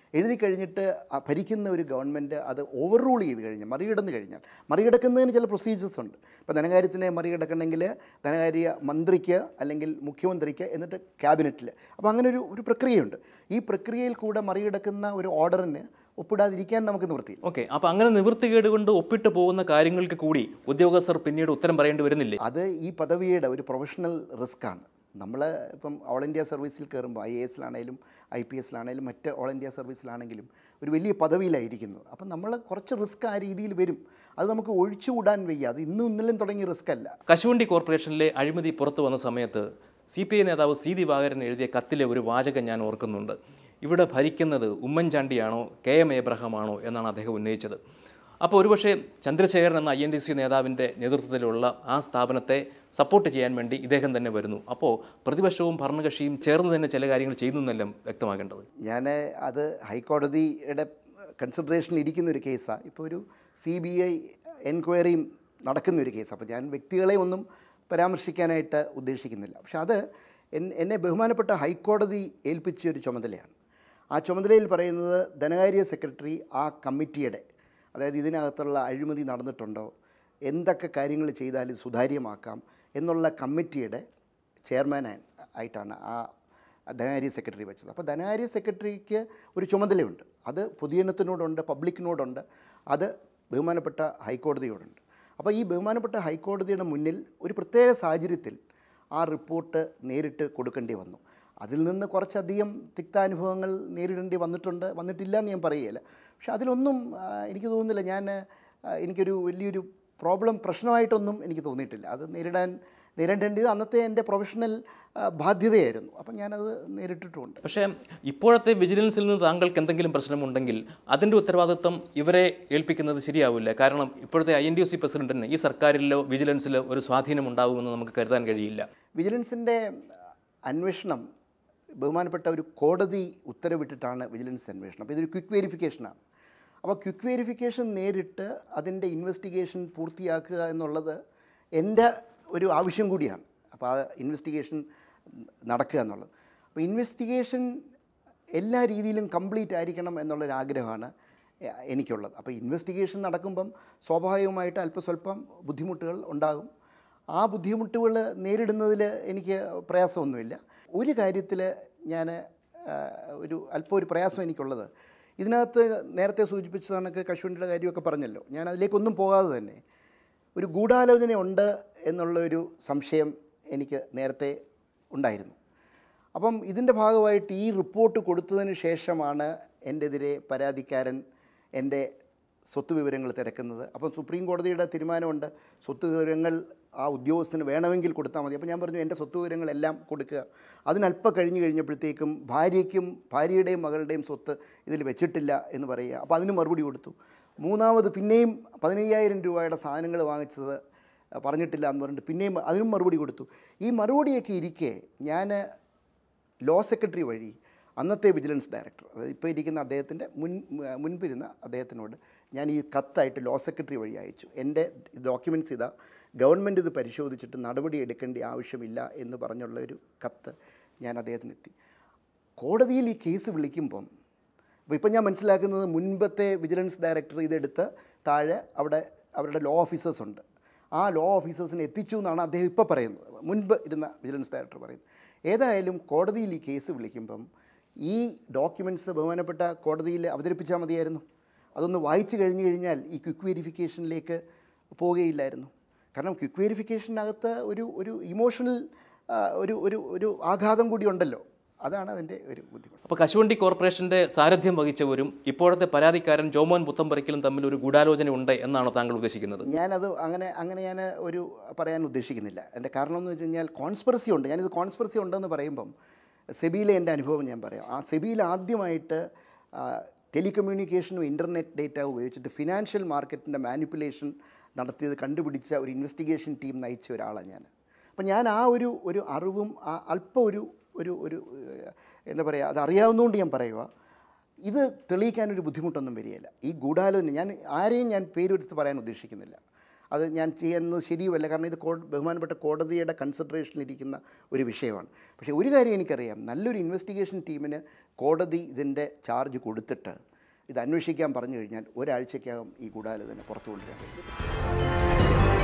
എഴുതി കഴിഞ്ഞിട്ട് ആ ഭരിക്കുന്ന ഒരു ഗവൺമെൻറ് അത് ഓവർ റൂൾ ചെയ്ത് കഴിഞ്ഞാൽ മറികടന്ന് കഴിഞ്ഞാൽ മറികടക്കുന്നതിന് ചില പ്രൊസീജിയേഴ്സ് ഉണ്ട് ഇപ്പോൾ ധനകാര്യത്തിനെ മറികടക്കണമെങ്കിൽ ധനകാര്യ മന്ത്രിക്ക് അല്ലെങ്കിൽ മുഖ്യമന്ത്രിക്ക് എന്നിട്ട് ക്യാബിനറ്റിൽ അപ്പോൾ അങ്ങനെ ഒരു ഒരു പ്രക്രിയയുണ്ട് ഈ പ്രക്രിയയിൽ കൂടെ മറികടക്കുന്ന ഒരു ഓർഡറിന് ഒപ്പിടാതിരിക്കാൻ നമുക്ക് നിവൃത്തിയില്ല ഓക്കെ അപ്പോൾ അങ്ങനെ നിവൃത്തികേട് കൊണ്ട് ഒപ്പിട്ട് പോകുന്ന കാര്യങ്ങൾക്ക് കൂടി ഉദ്യോഗസ്ഥർ പിന്നീട് ഉത്തരം പറയേണ്ടി വരുന്നില്ലേ അത് ഈ പദവിയുടെ ഒരു പ്രൊഫഷണൽ റിസ്ക്കാണ് നമ്മൾ ഇപ്പം ഓൾ ഇന്ത്യ സർവീസിൽ കയറുമ്പോൾ ഐ എ എസിലാണേലും ഐ പി എസിലാണേലും മറ്റ് ഓൾ ഇന്ത്യ സർവീസിലാണെങ്കിലും ഒരു വലിയ പദവിയിലായിരിക്കുന്നത് അപ്പം നമ്മൾ കുറച്ച് റിസ്ക് ആ രീതിയിൽ വരും അത് നമുക്ക് ഒഴിച്ചുകൂടാൻ വയ്യ അത് ഇന്നും ഇന്നലെയും തുടങ്ങിയ റിസ്ക് അല്ല കശുവണ്ടി കോർപ്പറേഷനിലെ അഴിമതി പുറത്തു വന്ന സമയത്ത് സി പി ഐ നേതാവ് സി ദിവാകരൻ എഴുതിയ കത്തിലെ ഒരു വാചകം ഞാൻ ഓർക്കുന്നുണ്ട് ഇവിടെ ഭരിക്കുന്നത് ഉമ്മൻചാണ്ടിയാണോ കെ എം എബ്രഹാമാണോ എന്നാണ് അദ്ദേഹം ഉന്നയിച്ചത് അപ്പോൾ ഒരുപക്ഷെ ചന്ദ്രശേഖരൻ എന്ന ഐ എൻ ഡി സി നേതാവിൻ്റെ നേതൃത്വത്തിലുള്ള ആ സ്ഥാപനത്തെ സപ്പോർട്ട് ചെയ്യാൻ വേണ്ടി ഇദ്ദേഹം തന്നെ വരുന്നു അപ്പോൾ പ്രതിപക്ഷവും ഭരണകക്ഷിയും ചേർന്ന് തന്നെ ചില കാര്യങ്ങൾ ചെയ്യുന്നു എന്നെല്ലാം വ്യക്തമാക്കേണ്ടത് ഞാൻ അത് ഹൈക്കോടതിയുടെ കൺസിഡറേഷനിൽ ഇരിക്കുന്ന ഒരു കേസാണ് ഇപ്പോൾ ഒരു സി ബി ഐ എൻക്വയറിയും നടക്കുന്ന ഒരു കേസ് അപ്പോൾ ഞാൻ വ്യക്തികളെ ഒന്നും പരാമർശിക്കാനായിട്ട് ഉദ്ദേശിക്കുന്നില്ല പക്ഷെ അത് എൻ- എന്നെ ബഹുമാനപ്പെട്ട ഹൈക്കോടതി ഏൽപ്പിച്ച ഒരു ചുമതലയാണ് ആ ചുമതലയിൽ പറയുന്നത് ധനകാര്യ സെക്രട്ടറി ആ കമ്മിറ്റിയുടെ അതായത് ഇതിനകത്തുള്ള അഴിമതി നടന്നിട്ടുണ്ടോ എന്തൊക്കെ കാര്യങ്ങൾ ചെയ്താൽ ഇത് സുതാര്യമാക്കാം എന്നുള്ള കമ്മിറ്റിയുടെ ചെയർമാൻ ആയിട്ടാണ് ആ ധനകാര്യ സെക്രട്ടറി വെച്ചത് അപ്പോൾ ധനകാര്യ സെക്രട്ടറിക്ക് ഒരു ചുമതലയുണ്ട് അത് പൊതുജനത്തിനോടുണ്ട് പബ്ലിക്കിനോടുണ്ട് അത് ബഹുമാനപ്പെട്ട ഹൈക്കോടതിയോടുണ്ട് അപ്പോൾ ഈ ബഹുമാനപ്പെട്ട ഹൈക്കോടതിയുടെ മുന്നിൽ ഒരു പ്രത്യേക സാഹചര്യത്തിൽ ആ റിപ്പോർട്ട് നേരിട്ട് കൊടുക്കേണ്ടി വന്നു അതിൽ നിന്ന് കുറച്ചധികം തിക്താനുഭവങ്ങൾ നേരിടേണ്ടി വന്നിട്ടുണ്ട് വന്നിട്ടില്ല എന്ന് ഞാൻ പറയുകയില്ല പക്ഷെ അതിലൊന്നും ആ, എനിക്ക് തോന്നുന്നില്ല ഞാൻ ആ, എനിക്കൊരു വലിയൊരു പ്രോബ്ലം പ്രശ്നമായിട്ടൊന്നും എനിക്ക് തോന്നിയിട്ടില്ല അത് നേരിടാൻ നേരിടേണ്ടത് അന്നത്തെ എൻ്റെ പ്രൊഫഷണൽ ആ, ബാധ്യതയായിരുന്നു അപ്പം ഞാനത് നേരിട്ടിട്ടുമുണ്ട് പക്ഷേ ഇപ്പോഴത്തെ വിജിലൻസിൽ നിന്ന് താങ്കൾക്ക് എന്തെങ്കിലും പ്രശ്നമുണ്ടെങ്കിൽ അതിൻ്റെ ഉത്തരവാദിത്വം ഇവരെ ഏൽപ്പിക്കുന്നത് ശരിയാവില്ല കാരണം ഇപ്പോഴത്തെ ഐ എൻ ഡി സി പ്രസിഡന്റിന് ഈ സർക്കാരിലോ വിജിലൻസിലോ ഒരു സ്വാധീനം ഉണ്ടാകുമെന്ന് നമുക്ക് കരുതാൻ കഴിയില്ല വിജിലൻസിൻ്റെ അന്വേഷണം ബഹുമാനപ്പെട്ട ഒരു കോടതി ഉത്തരവിട്ടിട്ടാണ് വിജിലൻസ് അന്വേഷണം അപ്പോൾ ഇതൊരു ക്വിക്ക് വെരിഫിക്കേഷനാണ് അപ്പോൾ ക്വിക്ക് വെരിഫിക്കേഷൻ നേരിട്ട് അതിൻ്റെ ഇൻവെസ്റ്റിഗേഷൻ പൂർത്തിയാക്കുക എന്നുള്ളത് എൻ്റെ ഒരു ആവശ്യം കൂടിയാണ് അപ്പോൾ ആ ഇൻവെസ്റ്റിഗേഷൻ നടക്കുക എന്നുള്ളത് അപ്പോൾ ഇൻവെസ്റ്റിഗേഷൻ എല്ലാ രീതിയിലും കംപ്ലീറ്റ് ആയിരിക്കണം എന്നുള്ളൊരാഗ്രഹമാണ് എ- എനിക്കുള്ളത് അപ്പോൾ ഇൻവെസ്റ്റിഗേഷൻ നടക്കുമ്പം സ്വാഭാവികമായിട്ട് അല്പസ്വല്പം ബുദ്ധിമുട്ടുകൾ ഉണ്ടാകും ആ ബുദ്ധിമുട്ടുകൾ നേരിടുന്നതിൽ എനിക്ക് പ്രയാസമൊന്നുമില്ല ഒരു കാര്യത്തിൽ ഞാൻ ഒരു അല്പം ഒരു പ്രയാസം എനിക്കുള്ളത് ഇതിനകത്ത് നേരത്തെ സൂചിപ്പിച്ച കണക്ക് കശുവണ്ടിയുടെ കാര്യമൊക്കെ പറഞ്ഞല്ലോ ഞാൻ അതിലേക്കൊന്നും പോകാതെ തന്നെ ഒരു ഗൂഢാലോചന ഉണ്ട് എന്നുള്ള ഒരു സംശയം എനിക്ക് നേരത്തെ ഉണ്ടായിരുന്നു അപ്പം ഇതിൻ്റെ ഭാഗമായിട്ട് ഈ റിപ്പോർട്ട് കൊടുത്തതിന് ശേഷമാണ് എൻ്റെതിരെ പരാതിക്കാരൻ എൻ്റെ സ്വത്ത് വിവരങ്ങൾ തിരക്കുന്നത് അപ്പം സുപ്രീം കോടതിയുടെ തീരുമാനമുണ്ട് സ്വത്ത് വിവരങ്ങൾ ആ ഉദ്യോഗസ്ഥന് വേണമെങ്കിൽ കൊടുത്താൽ മതി അപ്പോൾ ഞാൻ പറഞ്ഞു എൻ്റെ സ്വത്ത് വിവരങ്ങളെല്ലാം കൊടുക്കുക അതിനല്പം കഴിഞ്ഞ് കഴിഞ്ഞപ്പോഴത്തേക്കും ഭാര്യയ്ക്കും ഭാര്യയുടെയും മകളുടെയും സ്വത്ത് ഇതിൽ വെച്ചിട്ടില്ല എന്ന് പറയുക അപ്പോൾ അതിന് മറുപടി കൊടുത്തു മൂന്നാമത് പിന്നെയും പതിനയ്യായിരം രൂപയുടെ സാധനങ്ങൾ വാങ്ങിച്ചത് പറഞ്ഞിട്ടില്ല എന്ന് പറഞ്ഞിട്ട് പിന്നെയും അതിനും മറുപടി കൊടുത്തു ഈ മറുപടിയൊക്കെ ഇരിക്കെ ഞാൻ ലോ സെക്രട്ടറി വഴി അന്നത്തെ വിജിലൻസ് ഡയറക്ടർ അതായത് ഇപ്പോൾ ഇരിക്കുന്ന അദ്ദേഹത്തിൻ്റെ മുൻ മുൻപിരുന്ന അദ്ദേഹത്തിനോട് ഞാൻ ഈ കത്തായിട്ട് ലോ സെക്രട്ടറി വഴി അയച്ചു എൻ്റെ ഡോക്യുമെൻറ്റ്സ് ഇതാ ഗവൺമെൻറ് ഇത് പരിശോധിച്ചിട്ട് നടപടി എടുക്കേണ്ട ആവശ്യമില്ല എന്ന് പറഞ്ഞുള്ള ഒരു കത്ത് ഞാൻ അദ്ദേഹത്തിന് എത്തി കോടതിയിൽ ഈ കേസ് വിളിക്കുമ്പം അപ്പോൾ ഇപ്പം ഞാൻ മനസ്സിലാക്കുന്നത് മുൻപത്തെ വിജിലൻസ് ഡയറക്ടർ ഇതെടുത്ത് താഴെ അവിടെ അവരുടെ ലോ ഓഫീസേഴ്സ് ഉണ്ട് ആ ലോ ഓഫീസേഴ്സിനെ എത്തിച്ചു എന്നാണ് അദ്ദേഹം ഇപ്പോൾ പറയുന്നത് മുൻപ് ഇരുന്ന വിജിലൻസ് ഡയറക്ടർ പറയുന്നത് ഏതായാലും കോടതിയിൽ ഈ കേസ് വിളിക്കുമ്പം ഈ ഡോക്യുമെൻറ്റ്സ് ബഹുമാനപ്പെട്ട കോടതിയിൽ അവതരിപ്പിച്ചാൽ മതിയായിരുന്നു അതൊന്ന് വായിച്ചു കഴിഞ്ഞു കഴിഞ്ഞാൽ ഈ ക്വിക്ക് വെരിഫിക്കേഷനിലേക്ക് പോവുകയില്ലായിരുന്നു കാരണം ക്വിക്ക് വെരിഫിക്കേഷനകത്ത് ഒരു ഒരു ഇമോഷണൽ ഒരു ഒരു ഒരു ആഘാതം കൂടി ഉണ്ടല്ലോ അതാണ് അതിൻ്റെ ഒരു ബുദ്ധിമുട്ട് അപ്പോൾ കശുവണ്ടി കോർപ്പറേഷൻ്റെ സാരഥ്യം വഹിച്ചവരും ഇപ്പോഴത്തെ പരാതിക്കാരൻ ജോമോൻ പുത്തമ്പറയ്ക്കലും തമ്മിൽ ഒരു ഗൂഢാലോചന ഉണ്ട് എന്നാണോ താങ്കൾ ഉദ്ദേശിക്കുന്നത് ഞാനത് അങ്ങനെ അങ്ങനെ ഞാൻ ഒരു പറയാൻ ഉദ്ദേശിക്കുന്നില്ല എൻ്റെ കാരണം എന്ന് വെച്ച് കഴിഞ്ഞാൽ കോൺസ്പിറസി ഉണ്ട് ഞാനിത് കോൺസ്പിറസി ഉണ്ടെന്ന് പറയുമ്പം സെബിയിലെ എൻ്റെ അനുഭവം ഞാൻ പറയാം ആ സെബിയിൽ ആദ്യമായിട്ട് ടെലികമ്മ്യൂണിക്കേഷനും ഇൻ്റർനെറ്റ് ഡേറ്റ ഉപയോഗിച്ചിട്ട് ഫിനാൻഷ്യൽ മാർക്കറ്റിൻ്റെ മാനിപ്പുലേഷൻ നടത്തിയത് കണ്ടുപിടിച്ച ഒരു ഇൻവെസ്റ്റിഗേഷൻ ടീം നയിച്ച ഒരാളാണ് ഞാൻ അപ്പം ഞാൻ ആ ഒരു ഒരു അറിവും ആ അല്പം ഒരു ഒരു ഒരു ഏഹ്, എന്താ പറയുക അത് അറിയാവുന്നതുകൊണ്ട് ഞാൻ പറയുക ഇത് തെളിയിക്കാനൊരു ബുദ്ധിമുട്ടൊന്നും വരികയില്ല ഈ ഗൂഢാലോചന ഞാൻ ആരെയും ഞാൻ പേരെടുത്ത് പറയാൻ ഉദ്ദേശിക്കുന്നില്ല അത് ഞാൻ ചെയ്യുന്നത് ശരിയുമല്ല കാരണം ഇത് കോ ബഹുമാനപ്പെട്ട കോടതിയുടെ കൺസിഡറേഷനിലിരിക്കുന്ന ഒരു വിഷയമാണ് പക്ഷേ ഒരു കാര്യം എനിക്കറിയാം നല്ലൊരു ഇൻവെസ്റ്റിഗേഷൻ ടീമിന് കോടതി ഇതിൻ്റെ ചാർജ് കൊടുത്തിട്ട് ഇത് അന്വേഷിക്കാൻ പറഞ്ഞു കഴിഞ്ഞാൽ ഒരാഴ്ചക്കകം ഈ ഗൂഢാലോചന പുറത്തു കൊണ്ടുവരാൻ കഴിയും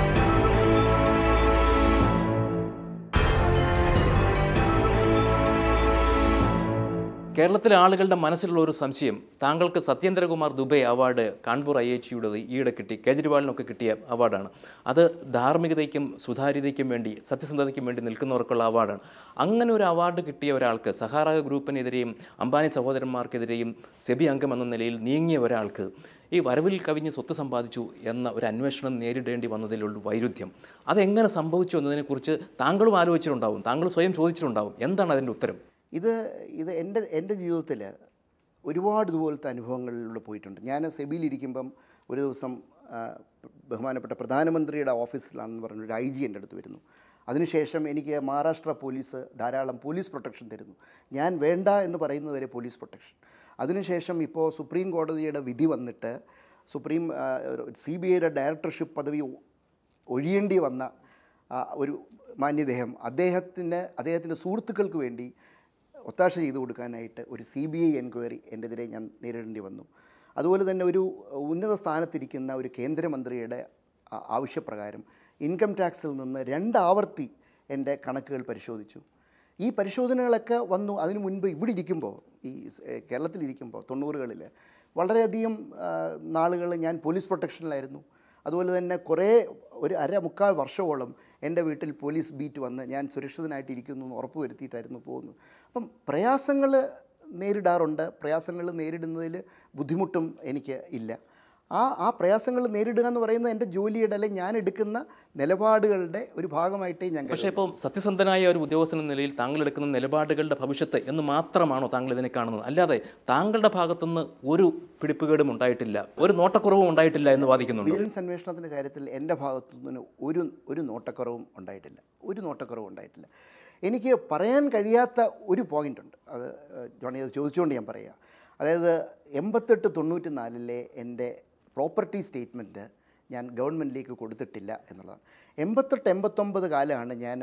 കേരളത്തിലെ ആളുകളുടെ മനസ്സിലുള്ള ഒരു സംശയം താങ്കൾക്ക് Satyendra Kumar Dubey award Kanpur I H യുടെ ഈയിടെ കിട്ടി കേജ്രിവാളിനൊക്കെ കിട്ടിയ അവാർഡാണ് അത് ധാർമ്മികതയ്ക്കും സുതാര്യതയ്ക്കും വേണ്ടി സത്യസന്ധതയ്ക്കും വേണ്ടി നിൽക്കുന്നവർക്കുള്ള അവാർഡാണ് അങ്ങനെ ഒരു അവാർഡ് കിട്ടിയ ഒരാൾക്ക് സഹാറ ഗ്രൂപ്പിനെതിരെയും അംബാനി സഹോദരന്മാർക്കെതിരെയും സെബി അംഗം എന്ന നിലയിൽ നീങ്ങിയ ഒരാൾക്ക് ഈ വരവിൽ കവിഞ്ഞ് സ്വത്ത് സമ്പാദിച്ചു എന്ന ഒരു അന്വേഷണം നേരിടേണ്ടി വന്നതിലുള്ള വൈരുദ്ധ്യം അതെങ്ങനെ സംഭവിച്ചു എന്നതിനെക്കുറിച്ച് താങ്കളും ആലോചിച്ചിട്ടുണ്ടാവും താങ്കൾ സ്വയം ചോദിച്ചിട്ടുണ്ടാവും എന്താണ് അതിൻ്റെ ഉത്തരം ഇത് ഇത് എൻ്റെ എൻ്റെ ജീവിതത്തിൽ ഒരുപാട് ഇതുപോലത്തെ അനുഭവങ്ങളിലൂടെ പോയിട്ടുണ്ട് ഞാൻ സെബിയിലിരിക്കുമ്പം ഒരു ദിവസം ആ, ബഹുമാനപ്പെട്ട പ്രധാനമന്ത്രിയുടെ ഓഫീസിലാണെന്ന് പറഞ്ഞ ഒരു ഐ ജി എൻ്റെ അടുത്ത് വരുന്നു അതിനുശേഷം എനിക്ക് മഹാരാഷ്ട്ര പോലീസ് ധാരാളം പോലീസ് പ്രൊട്ടക്ഷൻ തരുന്നു ഞാൻ വേണ്ട എന്ന് പറയുന്നതുവരെ പോലീസ് പ്രൊട്ടക്ഷൻ അതിനുശേഷം ഇപ്പോൾ സുപ്രീം കോടതിയുടെ വിധി വന്നിട്ട് സുപ്രീം സി ബി ഐയുടെ ഡയറക്ടർഷിപ്പ് പദവി ഒഴിയേണ്ടി വന്ന ആ, ഒരു മാന്യദേഹം അദ്ദേഹത്തിന് അദ്ദേഹത്തിൻ്റെ സുഹൃത്തുക്കൾക്ക് വേണ്ടി ഒത്താശ ചെയ്തു കൊടുക്കാനായിട്ട് ഒരു സി ബി ഐ എൻക്വയറി എൻ്റെതിരെ ഞാൻ നേരിടേണ്ടി വന്നു അതുപോലെ തന്നെ ഒരു ഉന്നത സ്ഥാനത്തിരിക്കുന്ന ഒരു കേന്ദ്രമന്ത്രിയുടെ ആ- ആവശ്യപ്രകാരം ഇൻകം ടാക്സിൽ നിന്ന് രണ്ടാവർത്തി എൻ്റെ കണക്കുകൾ പരിശോധിച്ചു ഈ പരിശോധനകളൊക്കെ വന്നു അതിനു മുൻപ് ഇവിടെ ഇരിക്കുമ്പോൾ ഈ സ്- ഏ, കേരളത്തിലിരിക്കുമ്പോൾ തൊണ്ണൂറുകളിൽ വളരെയധികം നാളുകൾ ഞാൻ പോലീസ് പ്രൊട്ടക്ഷനിലായിരുന്നു അതുപോലെ തന്നെ കുറേ ഒരു അര മുക്കാൽ വർഷമോളം എൻ്റെ വീട്ടിൽ പോലീസ് ബീറ്റ് വന്ന് ഞാൻ സുരക്ഷിതനായിട്ടിരിക്കുന്നു എന്ന് ഉറപ്പ് വരുത്തിയിട്ടായിരുന്നു പോകുന്നത് അപ്പം പ്രയാസങ്ങൾ നേരിടാറുണ്ട് പ്രയാസങ്ങൾ നേരിടുന്നതിൽ ബുദ്ധിമുട്ടും എനിക്ക് ഇല്ല ആ ആ പ്രയാസങ്ങൾ നേരിടുക എന്ന് പറയുന്നത് എൻ്റെ ജോലിയുടെ അല്ലെങ്കിൽ ഞാൻ എടുക്കുന്ന നിലപാടുകളുടെ ഒരു ഭാഗമായിട്ടേ ഞാൻ പക്ഷേ ഇപ്പോൾ സത്യസന്ധനായ ഒരു ഉദ്യോഗസ്ഥൻ എന്ന നിലയിൽ താങ്കൾ എടുക്കുന്ന നിലപാടുകളുടെ ഭവിഷ്യത്ത് എന്ന് മാത്രമാണോ താങ്കൾ ഇതിനെ കാണുന്നത് അല്ലാതെ താങ്കളുടെ ഭാഗത്തുനിന്ന് ഒരു പിടിപ്പുകേടും ഉണ്ടായിട്ടില്ല ഒരു നോട്ടക്കുറവും ഉണ്ടായിട്ടില്ല എന്ന് വാദിക്കുന്നുണ്ട് വിജിലൻസ് അന്വേഷണത്തിൻ്റെ കാര്യത്തിൽ എൻ്റെ ഭാഗത്തു നിന്ന് ഒരു ഒരു നോട്ടക്കുറവും ഉണ്ടായിട്ടില്ല ഒരു നോട്ടക്കുറവും ഉണ്ടായിട്ടില്ല എനിക്ക് പറയാൻ കഴിയാത്ത ഒരു പോയിൻ്റ് ഉണ്ട് അത് ഏഹ്, ജോണി അത് ചോദിച്ചുകൊണ്ട് ഞാൻ പറയാം അതായത് എൺപത്തെട്ട് തൊണ്ണൂറ്റി നാലിലെ എൻ്റെ പ്രോപ്പർട്ടി സ്റ്റേറ്റ്മെൻറ്റ് ഞാൻ ഗവൺമെൻറ്റിലേക്ക് കൊടുത്തിട്ടില്ല എന്നുള്ളതാണ് എൺപത്തെട്ട് എൺപത്തൊമ്പത് കാലമാണ് ഞാൻ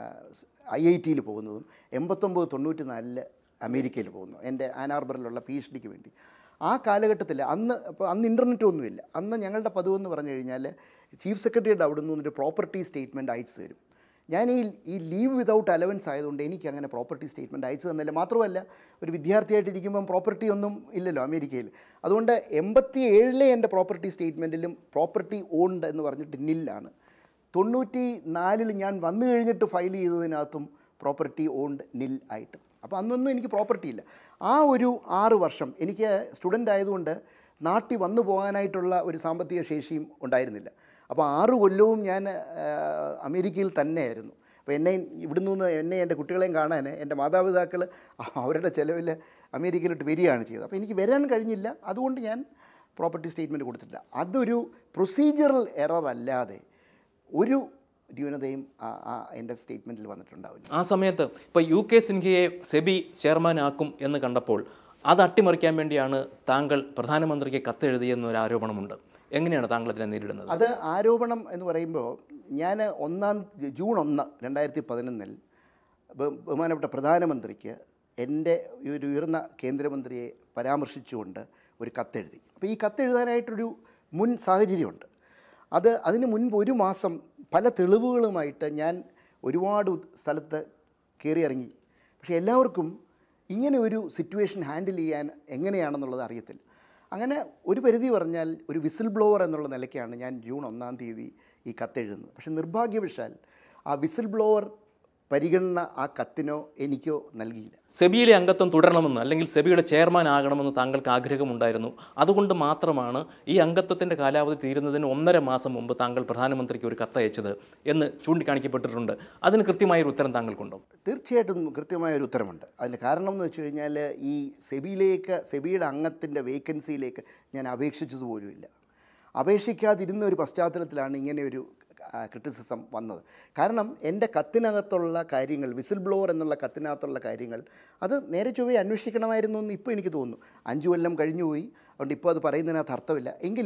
ഐ ഐ ടിയിൽ പോകുന്നതും എൺപത്തൊമ്പത് തൊണ്ണൂറ്റി നാലിൽ അമേരിക്കയിൽ പോകുന്നു എൻ്റെ ആനാർബറിലുള്ള പി എച്ച് ഡിക്ക് വേണ്ടി ആ കാലഘട്ടത്തിൽ അന്ന് അപ്പോൾ അന്ന് ഇൻ്റർനെറ്റ് ഒന്നുമില്ല അന്ന് ഞങ്ങളുടെ പതിവെന്ന് പറഞ്ഞു കഴിഞ്ഞാൽ ചീഫ് സെക്രട്ടറിയുടെ അവിടെ നിന്ന് ഒരു പ്രോപ്പർട്ടി സ്റ്റേറ്റ്മെൻറ്റ് അയച്ചു തരും ഞാൻ ഈ ഈ ലീവ് വിതൗട്ട് അലവൻസ് ആയതുകൊണ്ട് എനിക്ക് അങ്ങനെ പ്രോപ്പർട്ടി സ്റ്റേറ്റ്മെൻറ്റ് അയച്ചു തന്നില്ല മാത്രമല്ല ഒരു വിദ്യാർത്ഥിയായിട്ടിരിക്കുമ്പം പ്രോപ്പർട്ടി ഒന്നും ഇല്ലല്ലോ അമേരിക്കയിൽ അതുകൊണ്ട് എൺപത്തി ഏഴിലെ എൻ്റെ പ്രോപ്പർട്ടി സ്റ്റേറ്റ്മെൻറ്റിലും പ്രോപ്പർട്ടി ഓൺഡ് എന്ന് പറഞ്ഞിട്ട് നില്ലാണ് തൊണ്ണൂറ്റി നാലിൽ ഞാൻ വന്നു കഴിഞ്ഞിട്ട് ഫയൽ ചെയ്തതിനകത്തും പ്രോപ്പർട്ടി ഓൺഡ് നിൽ ആയിട്ട് അപ്പോൾ അന്നൊന്നും എനിക്ക് പ്രോപ്പർട്ടി ഇല്ല ആ ഒരു ആറ് വർഷം എനിക്ക് സ്റ്റുഡൻ്റ് ആയതുകൊണ്ട് നാട്ടിൽ വന്നു പോകാനായിട്ടുള്ള ഒരു സാമ്പത്തിക ശേഷിയും ഉണ്ടായിരുന്നില്ല അപ്പോൾ ആറ് കൊല്ലവും ഞാൻ ആ, അമേരിക്കയിൽ തന്നെയായിരുന്നു അപ്പോൾ എന്നെ ഇവിടെ നിന്ന് എന്നെ എൻ്റെ കുട്ടികളെയും കാണാൻ എൻ്റെ മാതാപിതാക്കൾ അവരുടെ ചിലവിൽ അമേരിക്കയിലോട്ട് വരികയാണ് ചെയ്തത് അപ്പോൾ എനിക്ക് വരാൻ കഴിഞ്ഞില്ല അതുകൊണ്ട് ഞാൻ പ്രോപ്പർട്ടി സ്റ്റേറ്റ്മെൻറ്റ് കൊടുത്തിട്ടില്ല അതൊരു പ്രൊസീജിയറൽ എറർ അല്ലാതെ ഒരു ന്യൂനതയും ആ- ആ എൻ്റെ സ്റ്റേറ്റ്മെൻറ്റിൽ വന്നിട്ടുണ്ടാവില്ല ആ സമയത്ത് ഇപ്പോൾ യു കെ സിൻഹയെ സെബി ചെയർമാനാക്കും എന്ന് കണ്ടപ്പോൾ അത് അട്ടിമറിക്കാൻ വേണ്ടിയാണ് താങ്കൾ പ്രധാനമന്ത്രിക്ക് കത്തെഴുതിയെന്നൊരു ആരോപണമുണ്ട് എങ്ങനെയാണ് താങ്കൾ അതിനെ നേരിടുന്നത് അത് ആരോപണം എന്ന് പറയുമ്പോൾ ഞാൻ ഒന്നാം ജൂൺ ഒന്ന് രണ്ടായിരത്തി പതിനൊന്നിൽ ബഹുമാനപ്പെട്ട പ്രധാനമന്ത്രിക്ക് എൻ്റെ ഈ ഒരു ഉയർന്ന കേന്ദ്രമന്ത്രിയെ പരാമർശിച്ചുകൊണ്ട് ഒരു കത്തെഴുതി അപ്പോൾ ഈ കത്തെഴുതാനായിട്ടൊരു മുൻ സാഹചര്യമുണ്ട് അത് അതിന് മുൻപ് ഒരു മാസം പല തെളിവുകളുമായിട്ട് ഞാൻ ഒരുപാട് സ്ഥലത്ത് കയറി ഇറങ്ങി പക്ഷേ എല്ലാവർക്കും ഇങ്ങനെ ഒരു സിറ്റുവേഷൻ ഹാൻഡിൽ ചെയ്യാൻ എങ്ങനെയാണെന്നുള്ളത് അറിയത്തില്ല അങ്ങനെ ഒരു പരിധി പറഞ്ഞാൽ ഒരു വിസിൽ ബ്ലോവർ എന്നുള്ള നിലയ്ക്കാണ് ഞാൻ ജൂൺ ഒന്നാം തീയതി ഈ കത്തെഴുതുന്നത് പക്ഷേ നിർഭാഗ്യവശാൽ ആ വിസിൽ ബ്ലോവർ പരിഗണന ആ കത്തിനോ എനിക്കോ നൽകിയില്ല സെബിയിലെ അംഗത്വം തുടരണമെന്ന് അല്ലെങ്കിൽ സെബിയുടെ ചെയർമാൻ ആകണമെന്ന് താങ്കൾക്ക് ആഗ്രഹമുണ്ടായിരുന്നു അതുകൊണ്ട് മാത്രമാണ് ഈ അംഗത്വത്തിൻ്റെ കാലാവധി തീരുന്നതിന് ഒന്നര മാസം മുമ്പ് താങ്കൾ പ്രധാനമന്ത്രിക്ക് ഒരു കത്തയച്ചത് എന്ന് ചൂണ്ടിക്കാണിക്കപ്പെട്ടിട്ടുണ്ട് അതിന് കൃത്യമായൊരു ഉത്തരം താങ്കൾക്കുണ്ടോ തീർച്ചയായിട്ടും കൃത്യമായ ഒരു ഉത്തരമുണ്ട് അതിന് കാരണം എന്ന് വെച്ച് കഴിഞ്ഞാൽ ഈ സെബിയിലേക്ക് സെബിയുടെ അംഗത്തിൻ്റെ വേക്കൻസിയിലേക്ക് ഞാൻ അപേക്ഷിച്ചതുപോലുമില്ല അപേക്ഷിക്കാതിരുന്ന ഒരു പശ്ചാത്തലത്തിലാണ് ഇങ്ങനെ ഒരു ക്രിറ്റിസിസം വന്നത് കാരണം എൻ്റെ കത്തിനകത്തുള്ള കാര്യങ്ങൾ വിസിൽ ബ്ലോവർ എന്നുള്ള കത്തിനകത്തുള്ള കാര്യങ്ങൾ അത് നേരെ ചൊവ്വേ അന്വേഷിക്കണമായിരുന്നു എന്ന് ഇപ്പോൾ എനിക്ക് തോന്നുന്നു അഞ്ചു കൊല്ലം കഴിഞ്ഞുപോയി അതുകൊണ്ട് ഇപ്പോൾ അത് പറയുന്നതിനകത്ത് അർത്ഥമില്ല എങ്കിലും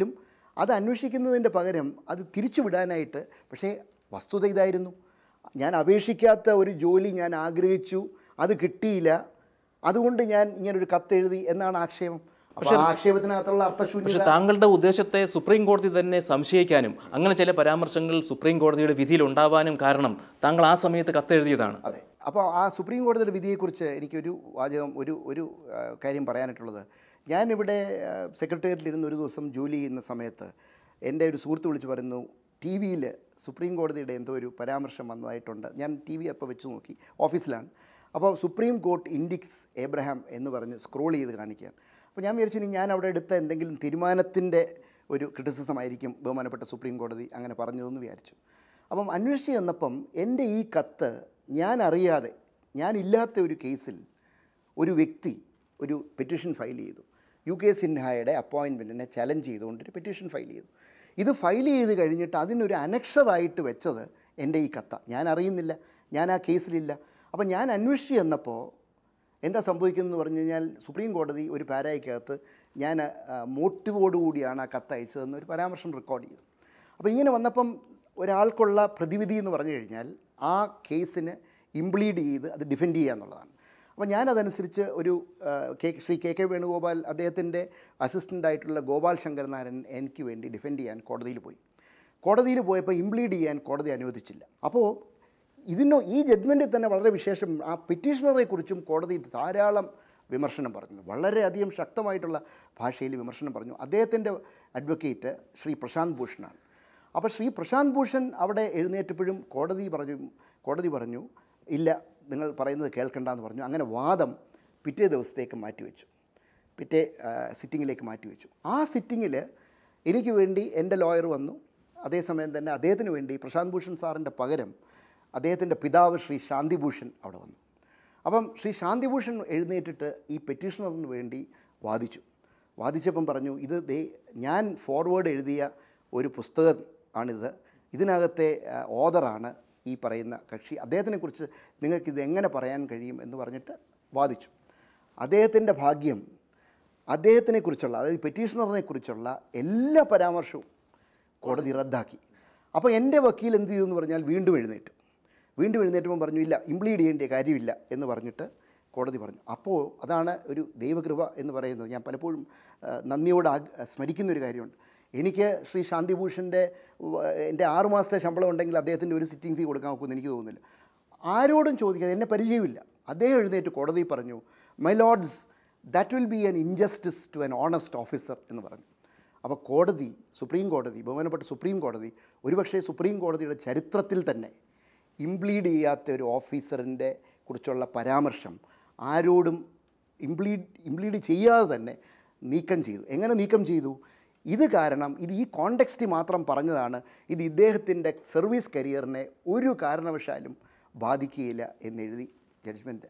അത് അന്വേഷിക്കുന്നതിൻ്റെ പകരം അത് തിരിച്ചുവിടാനായിട്ട് പക്ഷേ വസ്തുത ഇതായിരുന്നു ഞാൻ അപേക്ഷിക്കാത്ത ഒരു ജോലി ഞാൻ ആഗ്രഹിച്ചു അത് കിട്ടിയില്ല അതുകൊണ്ട് ഞാൻ ഇങ്ങനൊരു കത്തെഴുതി എന്നാണ് ആക്ഷേപം അപ്പോൾ ആ ആക്ഷേപത്തിനകത്തുള്ള അർത്ഥശൂന്യത പക്ഷെ താങ്കളുടെ ഉദ്ദേശത്തെ സുപ്രീം കോടതി തന്നെ സംശയിക്കാനും അങ്ങനെ ചില പരാമർശങ്ങൾ സുപ്രീം കോടതിയുടെ വിധിയിൽ ഉണ്ടാവാനും കാരണം താങ്കൾ ആ സമയത്ത് കത്തെഴുതിയതാണ് അതെ അപ്പോൾ ആ സുപ്രീം കോടതിയുടെ വിധിയെക്കുറിച്ച് എനിക്കൊരു വാചകം ഒരു ഒരു ആ, കാര്യം പറയാനായിട്ടുള്ളത് ഞാനിവിടെ സെക്രട്ടേറിയറ്റിൽ ഇരുന്ന് ഒരു ദിവസം ജോലി ചെയ്യുന്ന സമയത്ത് എൻ്റെ ഒരു സുഹൃത്ത് വിളിച്ച് പറയുന്നു ടി വിയിൽ സുപ്രീം കോടതിയുടെ എന്തോ ഒരു പരാമർശം വന്നതായിട്ടുണ്ട് ഞാൻ ടി വി അപ്പോൾ വെച്ച് നോക്കി ഓഫീസിലാണ് അപ്പോൾ സുപ്രീം കോർട്ട് ഇൻഡിക്സ് എബ്രഹാം എന്ന് പറഞ്ഞ് സ്ക്രോൾ ചെയ്ത് കാണിക്കുകയാണ് അപ്പോൾ ഞാൻ വിചാരിച്ചു ഇനി ഞാൻ അവിടെ എടുത്ത എന്തെങ്കിലും തീരുമാനത്തിൻ്റെ ഒരു ക്രിറ്റിസിസം ആയിരിക്കും ബഹുമാനപ്പെട്ട സുപ്രീം കോടതി അങ്ങനെ പറഞ്ഞതെന്ന് വിചാരിച്ചു അപ്പം അന്വേഷിച്ച് ചെന്നപ്പം എൻ്റെ ഈ കത്ത് ഞാൻ അറിയാതെ ഞാനില്ലാത്ത ഒരു കേസിൽ ഒരു വ്യക്തി ഒരു പെറ്റീഷൻ ഫയൽ ചെയ്തു യു കെ സിൻഹായുടെ അപ്പോയിൻമെൻറ്റിനെ ചലഞ്ച് ചെയ്തുകൊണ്ട് ഒരു പെറ്റീഷൻ ഫയൽ ചെയ്തു ഇത് ഫയൽ ചെയ്ത് കഴിഞ്ഞിട്ട് അതിനൊരു അനക്ഷറായിട്ട് വെച്ചത് എൻ്റെ ഈ കത്ത ഞാൻ അറിയുന്നില്ല ഞാൻ ആ കേസിലില്ല അപ്പം ഞാൻ അന്വേഷിച്ച് ചെന്നപ്പോൾ എന്താ സംഭവിക്കുന്നതെന്ന് പറഞ്ഞു കഴിഞ്ഞാൽ സുപ്രീം കോടതി ഒരു പാരായ്ക്കകത്ത് ഞാൻ മോട്ടീവോടുകൂടിയാണ് ആ കത്ത് അയച്ചതെന്ന് ഒരു പരാമർശം റെക്കോർഡ് ചെയ്തു അപ്പോൾ ഇങ്ങനെ വന്നപ്പം ഒരാൾക്കുള്ള പ്രതിവിധി എന്ന് പറഞ്ഞു കഴിഞ്ഞാൽ ആ കേസിന് ഇംപ്ലീഡ് ചെയ്ത് അത് ഡിഫെൻഡ് ചെയ്യുക എന്നുള്ളതാണ് അപ്പോൾ ഞാനതനുസരിച്ച് ഒരു ആ, K Shri K K Venugopal അദ്ദേഹത്തിൻ്റെ അസിസ്റ്റൻ്റ് ആയിട്ടുള്ള ഗോപാൽ ശങ്കർ നായരൻ എനിക്ക് വേണ്ടി ഡിഫെൻഡ് ചെയ്യാൻ കോടതിയിൽ പോയി കോടതിയിൽ പോയപ്പോൾ ഇംപ്ലീഡ് ചെയ്യാൻ കോടതി അനുവദിച്ചില്ല അപ്പോൾ ഇതിനോ ഈ ജഡ്ജ്മെൻറ്റിൽ തന്നെ വളരെ വിശേഷം ആ പെറ്റീഷണറെ കുറിച്ചും കോടതി ധാരാളം വിമർശനം പറഞ്ഞു വളരെയധികം ശക്തമായിട്ടുള്ള ഭാഷയിൽ വിമർശനം പറഞ്ഞു അദ്ദേഹത്തിൻ്റെ അഡ്വക്കേറ്റ് ശ്രീ പ്രശാന്ത് ഭൂഷണാണ് അപ്പോൾ ശ്രീ പ്രശാന്ത് ഭൂഷൺ അവിടെ എഴുന്നേറ്റപ്പോഴും കോടതി പറഞ്ഞു കോടതി പറഞ്ഞു ഇല്ല നിങ്ങൾ പറയുന്നത് കേൾക്കണ്ടെന്ന് പറഞ്ഞു അങ്ങനെ വാദം പിറ്റേ ദിവസത്തേക്ക് മാറ്റിവെച്ചു പിറ്റേ സിറ്റിങ്ങിലേക്ക് മാറ്റിവെച്ചു ആ സിറ്റിങ്ങിൽ എനിക്ക് വേണ്ടി എൻ്റെ ലോയർ വന്നു അതേസമയം തന്നെ അദ്ദേഹത്തിന് വേണ്ടി പ്രശാന്ത് ഭൂഷൺ സാറിൻ്റെ പകരം അദ്ദേഹത്തിൻ്റെ പിതാവ് ശ്രീ ശാന്തിഭൂഷൺ അവിടെ വന്നു അപ്പം ശ്രീ ശാന്തിഭൂഷൺ എഴുന്നേറ്റിട്ട് ഈ പെറ്റീഷണറിന് വേണ്ടി വാദിച്ചു വാദിച്ചപ്പം പറഞ്ഞു ഇത് ദേ ഞാൻ ഫോർവേഡ് എഴുതിയ ഒരു പുസ്തകം ആണിത് ഇതിനകത്തെ ആ, ഓതറാണ് ഈ പറയുന്ന കക്ഷി അദ്ദേഹത്തിനെക്കുറിച്ച് നിങ്ങൾക്കിത് എങ്ങനെ പറയാൻ കഴിയും എന്ന് പറഞ്ഞിട്ട് വാദിച്ചു അദ്ദേഹത്തിൻ്റെ ഭാഗ്യം അദ്ദേഹത്തിനെക്കുറിച്ചുള്ള അതായത് പെറ്റീഷണറിനെ കുറിച്ചുള്ള എല്ലാ പരാമർശവും കോടതി റദ്ദാക്കി അപ്പോൾ എൻ്റെ വക്കീൽ എന്ത് ചെയ്തു എന്ന് പറഞ്ഞാൽ വീണ്ടും എഴുന്നേറ്റു വീണ്ടും എഴുന്നേറ്റപ്പോൾ പറഞ്ഞു ഇല്ല ഇംപ്ലീഡ് ചെയ്യേണ്ട കാര്യമില്ല എന്ന് പറഞ്ഞിട്ട് കോടതി പറഞ്ഞു അപ്പോൾ അതാണ് ഒരു ദൈവകൃപ എന്ന് പറയുന്നത് ഞാൻ പലപ്പോഴും ആ, നന്ദിയോട് ആഗ് സ്മരിക്കുന്ന ഒരു കാര്യമുണ്ട് എനിക്ക് ശ്രീ ശാന്തിഭൂഷൻ്റെ എൻ്റെ ആറുമാസത്തെ ശമ്പളം ഉണ്ടെങ്കിൽ അദ്ദേഹത്തിൻ്റെ ഒരു സിറ്റിംഗ് ഫീ കൊടുക്കാൻ നോക്കുമെന്ന് എനിക്ക് തോന്നുന്നില്ല ആരോടും ചോദിക്കാതെ എന്നെ പരിചയമില്ല അദ്ദേഹം എഴുന്നേറ്റ് കോടതി പറഞ്ഞു my lords that will be an injustice to an honest officer എന്ന് പറഞ്ഞു അപ്പോൾ കോടതി സുപ്രീം കോടതി ബഹുമാനപ്പെട്ട സുപ്രീം കോടതി ഒരുപക്ഷേ സുപ്രീം കോടതിയുടെ ചരിത്രത്തിൽ തന്നെ ഇംപ്ലീഡ് ചെയ്യാത്ത ഒരു ഓഫീസറിൻ്റെ കുറിച്ചുള്ള പരാമർശം ആരോടും ഇംപ്ലീഡ് ഇംപ്ലീഡ് ചെയ്യാതെ തന്നെ നീക്കം ചെയ്തു എങ്ങനെ നീക്കം ചെയ്തു ഇത് കാരണം ഇത് ഈ കോണ്ടെക്സ്റ്റ് മാത്രം പറഞ്ഞതാണ് ഇത് ഇദ്ദേഹത്തിൻ്റെ സർവീസ് കരിയറിനെ ഒരു കാരണവശാലും ബാധിക്കുകയില്ല എന്നെഴുതി ജഡ്ജ്മെൻറ്റ്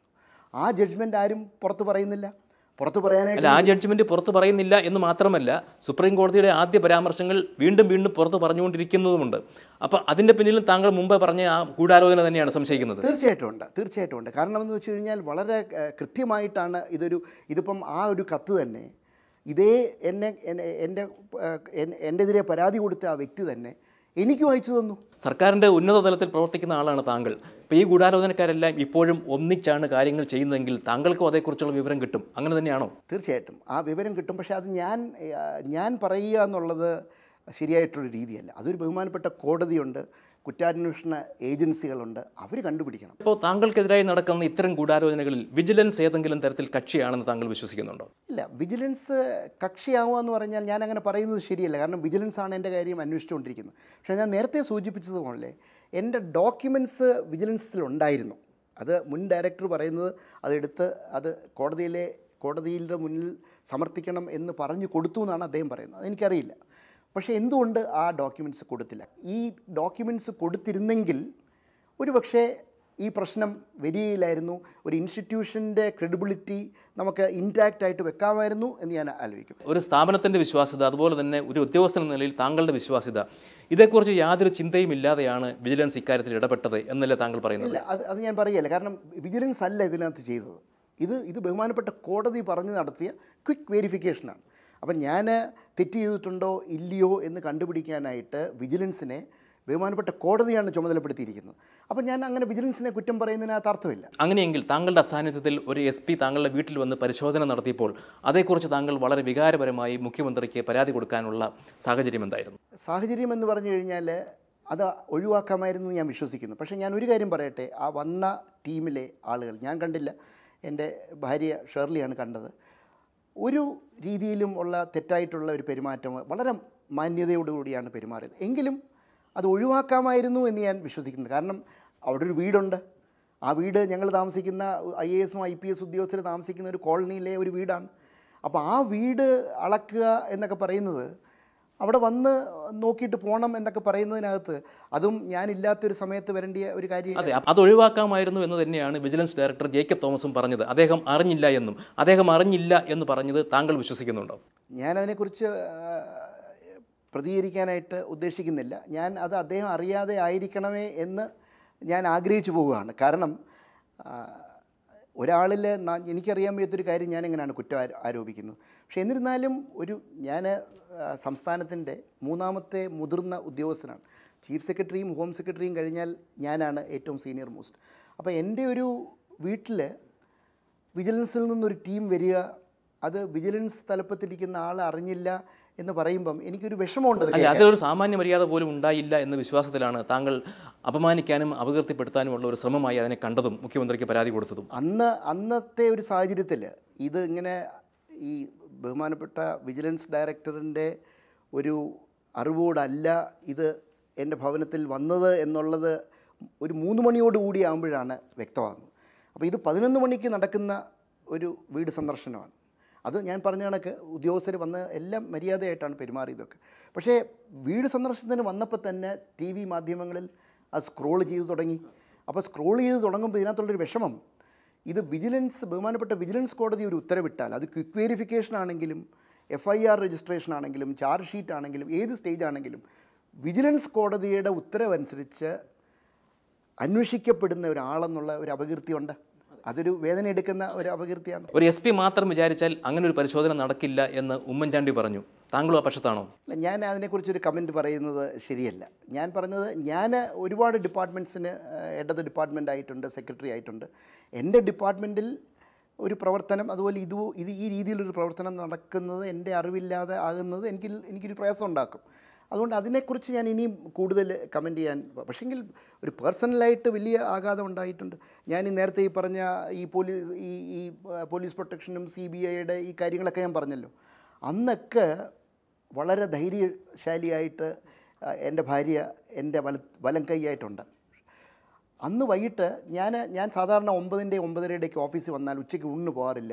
ആ ജഡ്ജ്മെൻറ്റ് ആരും പുറത്ത് പറയുന്നില്ല പുറത്ത് പറയാനായിട്ട് അല്ല ആ ജഡ്ജ്മെന്റ് പുറത്ത് പറയുന്നില്ല എന്ന് മാത്രമല്ല സുപ്രീം കോടതിയുടെ ആദ്യ പരാമർശങ്ങൾ വീണ്ടും വീണ്ടും പുറത്ത് പറഞ്ഞുകൊണ്ടിരിക്കുന്നതുമുണ്ട് അപ്പോൾ അതിൻ്റെ പിന്നിലും താങ്കൾ മുമ്പ് പറഞ്ഞ ആ ഗൂഢാലോചന തന്നെയാണ് സംശയിക്കുന്നത് തീർച്ചയായിട്ടും ഉണ്ട് തീർച്ചയായിട്ടും ഉണ്ട് കാരണം എന്ന് വെച്ച് കഴിഞ്ഞാൽ വളരെ ഏഹ്, കൃത്യമായിട്ടാണ് ഇതൊരു ഇതിപ്പം ആ ഒരു കത്ത് തന്നെ ഇതേ എന്നെ എന്നെ- എൻ്റെ ഏഹ്, എൻ- എൻ്റെതിരെ പരാതി കൊടുത്ത ആ വ്യക്തി തന്നെ എനിക്കും അയച്ചു തന്നു സർക്കാരിൻ്റെ ഉന്നത തലത്തിൽ പ്രവർത്തിക്കുന്ന ആളാണ് താങ്കൾ ഇപ്പോൾ ഈ ഗൂഢാലോചനക്കാരെല്ലാം ഇപ്പോഴും ഒന്നിച്ചാണ് കാര്യങ്ങൾ ചെയ്യുന്നതെങ്കിൽ താങ്കൾക്കും അതേക്കുറിച്ചുള്ള വിവരം കിട്ടും അങ്ങനെ തന്നെയാണോ തീർച്ചയായിട്ടും ആ വിവരം കിട്ടും പക്ഷേ അത് ഞാൻ ആ, ഞാൻ പറയുക എന്നുള്ളത് ശരിയായിട്ടുള്ള രീതിയല്ല അതൊരു ബഹുമാനപ്പെട്ട കോടതിയുണ്ട് കുറ്റാന്വേഷണ ഏജൻസികളുണ്ട് അവർ കണ്ടുപിടിക്കണം ഇപ്പോൾ താങ്കൾക്കെതിരായി നടക്കുന്ന ഇത്തരം ഗൂഢാലോചനകളിൽ വിജിലൻസ് ഏതെങ്കിലും തരത്തിൽ കക്ഷിയാണെന്ന് താങ്കൾ വിശ്വസിക്കുന്നുണ്ടോ ഇല്ല വിജിലൻസ് കക്ഷിയാവുക എന്ന് പറഞ്ഞാൽ ഞാൻ അങ്ങനെ പറയുന്നത് ശരിയല്ല കാരണം വിജിലൻസ് ആണ് എൻ്റെ കാര്യം അന്വേഷിച്ചുകൊണ്ടിരിക്കുന്നത് പക്ഷേ ഞാൻ നേരത്തെ സൂചിപ്പിച്ചതുപോലെ എൻ്റെ ഡോക്യുമെൻറ്റ്സ് വിജിലൻസിലുണ്ടായിരുന്നു അത് മുൻ ഡയറക്ടർ പറയുന്നത് അതെടുത്ത് അത് കോടതിയിലെ കോടതിയുടെ മുന്നിൽ സമർപ്പിക്കണം എന്ന് പറഞ്ഞു കൊടുത്തു എന്നാണ് അദ്ദേഹം പറയുന്നത് അതെനിക്കറിയില്ല പക്ഷേ എന്തുകൊണ്ട് ആ ഡോക്യുമെൻറ്റ്സ് കൊടുത്തില്ല ഈ ഡോക്യുമെൻറ്റ്സ് കൊടുത്തിരുന്നെങ്കിൽ ഒരു പക്ഷേ ഈ പ്രശ്നം വരികയില്ലായിരുന്നു ഒരു ഇൻസ്റ്റിറ്റ്യൂഷൻ്റെ ക്രെഡിബിലിറ്റി നമുക്ക് ഇൻടാക്റ്റ് ആയിട്ട് വെക്കാമായിരുന്നു എന്ന് ഞാൻ ആലോചിക്കും ഒരു സ്ഥാപനത്തിൻ്റെ വിശ്വാസ്യത അതുപോലെ തന്നെ ഒരു ഉദ്യോഗസ്ഥൻ എന്ന നിലയിൽ താങ്കളുടെ വിശ്വാസ്യത ഇതേക്കുറിച്ച് യാതൊരു ചിന്തയും ഇല്ലാതെയാണ് വിജിലൻസ് ഇക്കാര്യത്തിൽ ഇടപെട്ടത് എന്നല്ലേ താങ്കൾ പറയുന്നത് ഇല്ല അത് അത് ഞാൻ പറയുകയല്ല കാരണം വിജിലൻസ് അല്ല ഇതിനകത്ത് ചെയ്തത് ഇത് ഇത് ബഹുമാനപ്പെട്ട കോടതി പറഞ്ഞ് നടത്തിയ ക്വിക്ക് വെരിഫിക്കേഷനാണ് അപ്പം ഞാൻ തെറ്റ് ചെയ്തിട്ടുണ്ടോ ഇല്ലയോ എന്ന് കണ്ടുപിടിക്കാനായിട്ട് വിജിലൻസിനെ ബഹുമാനപ്പെട്ട കോടതിയാണ് ചുമതലപ്പെടുത്തിയിരിക്കുന്നത് അപ്പം ഞാൻ അങ്ങനെ വിജിലൻസിനെ കുറ്റം പറയുന്നതിനകത്ത് അർത്ഥമില്ല അങ്ങനെയെങ്കിൽ താങ്കളുടെ അസാന്നിധ്യത്തിൽ ഒരു എസ് പി താങ്കളുടെ വീട്ടിൽ വന്ന് പരിശോധന നടത്തിയപ്പോൾ അതേക്കുറിച്ച് താങ്കൾ വളരെ വികാരപരമായി മുഖ്യമന്ത്രിക്ക് പരാതി കൊടുക്കാനുള്ള സാഹചര്യം എന്തായിരുന്നു സാഹചര്യം എന്ന് പറഞ്ഞു കഴിഞ്ഞാൽ അത് ഒഴിവാക്കാമായിരുന്നു എന്ന് ഞാൻ വിശ്വസിക്കുന്നു പക്ഷേ ഞാൻ ഒരു കാര്യം പറയട്ടെ ആ വന്ന ടീമിലെ ആളുകൾ ഞാൻ കണ്ടില്ല എൻ്റെ ഭാര്യ ഷേർലിയാണ് കണ്ടത് ഒരു രീതിയിലും ഉള്ള തെറ്റായിട്ടുള്ള ഒരു പെരുമാറ്റം വളരെ മാന്യതയോടുകൂടിയാണ് പെരുമാറിയത് എങ്കിലും അത് ഒഴിവാക്കാമായിരുന്നു എന്ന് ഞാൻ വിശ്വസിക്കുന്നു കാരണം അവിടെ ഒരു വീടുണ്ട് ആ വീട് ഞങ്ങൾ താമസിക്കുന്ന ഐ എ എസും ഐ പി എസ് ഉദ്യോഗസ്ഥർ താമസിക്കുന്ന ഒരു കോളനിയിലെ ഒരു വീടാണ് അപ്പോൾ ആ വീട് അളക്കുക എന്നൊക്കെ പറയുന്നത് അവിടെ വന്ന് നോക്കിയിട്ട് പോകണം എന്നൊക്കെ പറയുന്നതിനകത്ത് അതും ഞാനില്ലാത്തൊരു സമയത്ത് വരേണ്ടിയ ഒരു കാര്യം അതെ അത് ഒഴിവാക്കാമായിരുന്നു എന്ന് തന്നെയാണ് വിജിലൻസ് ഡയറക്ടർ ജേക്കബ് തോമസും പറഞ്ഞത് അദ്ദേഹം അറിഞ്ഞില്ല എന്നും അദ്ദേഹം അറിഞ്ഞില്ല എന്ന് പറഞ്ഞത് താങ്കൾ വിശ്വസിക്കുന്നുണ്ടോ ഞാനതിനെക്കുറിച്ച് ആ, പ്രതികരിക്കാനായിട്ട് ഉദ്ദേശിക്കുന്നില്ല ഞാൻ അത് അദ്ദേഹം അറിയാതെ ആയിരിക്കണമേ എന്ന് ഞാൻ ആഗ്രഹിച്ചു പോവുകയാണ് കാരണം ആ, ഒരാളിൽ ന- എനിക്കറിയാൻ വയ്യാത്തൊരു കാര്യം ഞാൻ എങ്ങനെയാണ് കുറ്റം ആരോ- ആരോപിക്കുന്നത് പക്ഷേ എന്നിരുന്നാലും ഒരു ഞാൻ സംസ്ഥാനത്തിൻ്റെ മൂന്നാമത്തെ മുതിർന്ന ഉദ്യോഗസ്ഥനാണ് ചീഫ് സെക്രട്ടറിയും ഹോം സെക്രട്ടറിയും കഴിഞ്ഞാൽ ഞാനാണ് ഏറ്റവും സീനിയർ മോസ്റ്റ് അപ്പോൾ എൻ്റെ ഒരു വീട്ടിൽ വിജിലൻസിൽ നിന്നൊരു ടീം വരിക അത് വിജിലൻസ് തലപ്പത്തിരിക്കുന്ന ആൾ അറിഞ്ഞില്ല എന്ന് പറയുമ്പം എനിക്കൊരു വിഷമമുണ്ട് അത് അല്ല അതിലൊരു സാമാന്യ മര്യാദ പോലും ഉണ്ടായില്ല എന്ന വിശ്വാസത്തിലാണ് താങ്കൾ അപമാനിക്കാനും അപകീർത്തിപ്പെടുത്താനുമുള്ള ഒരു ശ്രമമായി അതിനെ കണ്ടതും മുഖ്യമന്ത്രിക്ക് പരാതി കൊടുത്തതും അന്ന് അന്നത്തെ ഒരു സാഹചര്യത്തിൽ ഇത് ഇങ്ങനെ ഈ ബഹുമാനപ്പെട്ട വിജിലൻസ് ഡയറക്ടറിൻ്റെ ഒരു അറിവോടല്ല ഇത് എൻ്റെ ഭവനത്തിൽ വന്നത് എന്നുള്ളത് ഒരു മൂന്ന് മണിയോട് കൂടി ആകുമ്പോഴാണ് വ്യക്തമാകുന്നത് അപ്പോൾ ഇത് പതിനൊന്ന് മണിക്ക് നടക്കുന്ന ഒരു വീട് സന്ദർശനമാണ് അത് ഞാൻ പറഞ്ഞ കണക്ക് ഉദ്യോഗസ്ഥർ വന്ന് എല്ലാം മര്യാദയായിട്ടാണ് പെരുമാറിയതൊക്കെ പക്ഷേ വീട് സന്ദർശനത്തിന് വന്നപ്പോൾ തന്നെ ടി വി മാധ്യമങ്ങളിൽ അത് സ്ക്രോൾ ചെയ്ത് തുടങ്ങി അപ്പോൾ സ്ക്രോൾ ചെയ്ത് തുടങ്ങുമ്പോൾ ഇതിനകത്തുള്ളൊരു വിഷമം ഇത് വിജിലൻസ് ബഹുമാനപ്പെട്ട വിജിലൻസ് കോടതി ഒരു ഉത്തരവിട്ടാൽ അത് ക്വിക്ക് വെരിഫിക്കേഷൻ ആണെങ്കിലും എഫ് ഐ ആർ രജിസ്ട്രേഷൻ ആണെങ്കിലും ചാർജ് ഷീറ്റ് ആണെങ്കിലും ഏത് സ്റ്റേജ് ആണെങ്കിലും വിജിലൻസ് കോടതിയുടെ ഉത്തരവനുസരിച്ച് അന്വേഷിക്കപ്പെടുന്ന ഒരാളെന്നുള്ള ഒരു അപകീർത്തിയുണ്ട് അതൊരു വേദന എടുക്കുന്ന ഒരു അപകീർത്തിയാണ് ഒരു എസ് പി മാത്രം വിചാരിച്ചാൽ അങ്ങനെ ഒരു പരിശോധന നടക്കില്ല എന്ന് ഉമ്മൻചാണ്ടി പറഞ്ഞു താങ്കളും ആ പക്ഷത്താണോ അല്ല ഞാൻ അതിനെക്കുറിച്ചൊരു കമൻറ്റ് പറയുന്നത് ശരിയല്ല ഞാൻ പറഞ്ഞത് ഞാൻ ഒരുപാട് ഡിപ്പാർട്ട്മെൻറ്റ്സിന് ഹെഡ് ഓഫ് ദ ഡിപ്പാർട്ട്മെൻ്റ് ആയിട്ടുണ്ട് സെക്രട്ടറി ആയിട്ടുണ്ട് എൻ്റെ ഡിപ്പാർട്ട്മെൻറ്റിൽ ഒരു പ്രവർത്തനം അതുപോലെ ഇത് ഇത് ഈ രീതിയിലൊരു പ്രവർത്തനം നടക്കുന്നത് എൻ്റെ അറിവില്ലാതെ ആകുന്നത് എനിക്ക് എനിക്കൊരു പ്രയാസം ഉണ്ടാക്കും അതുകൊണ്ട് അതിനെക്കുറിച്ച് ഞാൻ ഇനിയും കൂടുതൽ കമൻറ്റ് ചെയ്യാൻ പക്ഷേങ്കിൽ ഒരു പേഴ്സണലായിട്ട് വലിയ ആഘാതം ഉണ്ടായിട്ടുണ്ട് ഞാൻ ഈ നേരത്തെ ഈ പറഞ്ഞ ഈ പോലീസ് ഈ ഈ ആ, പോലീസ് പ്രൊട്ടക്ഷനും സി ബി ഐയുടെ ഈ കാര്യങ്ങളൊക്കെ ഞാൻ പറഞ്ഞല്ലോ അന്നൊക്കെ വളരെ ധൈര്യശാലിയായിട്ട് ആ, എൻ്റെ ഭാര്യ എൻ്റെ വല വലം കൈയായിട്ടുണ്ട് അന്ന് വൈകിട്ട് ഞാൻ ഞാൻ സാധാരണ ഒമ്പതിൻ്റെ ഒമ്പതരയുടെയൊക്കെ ഓഫീസിൽ വന്നാൽ ഉച്ചയ്ക്ക് ഊണിന് പോകാറില്ല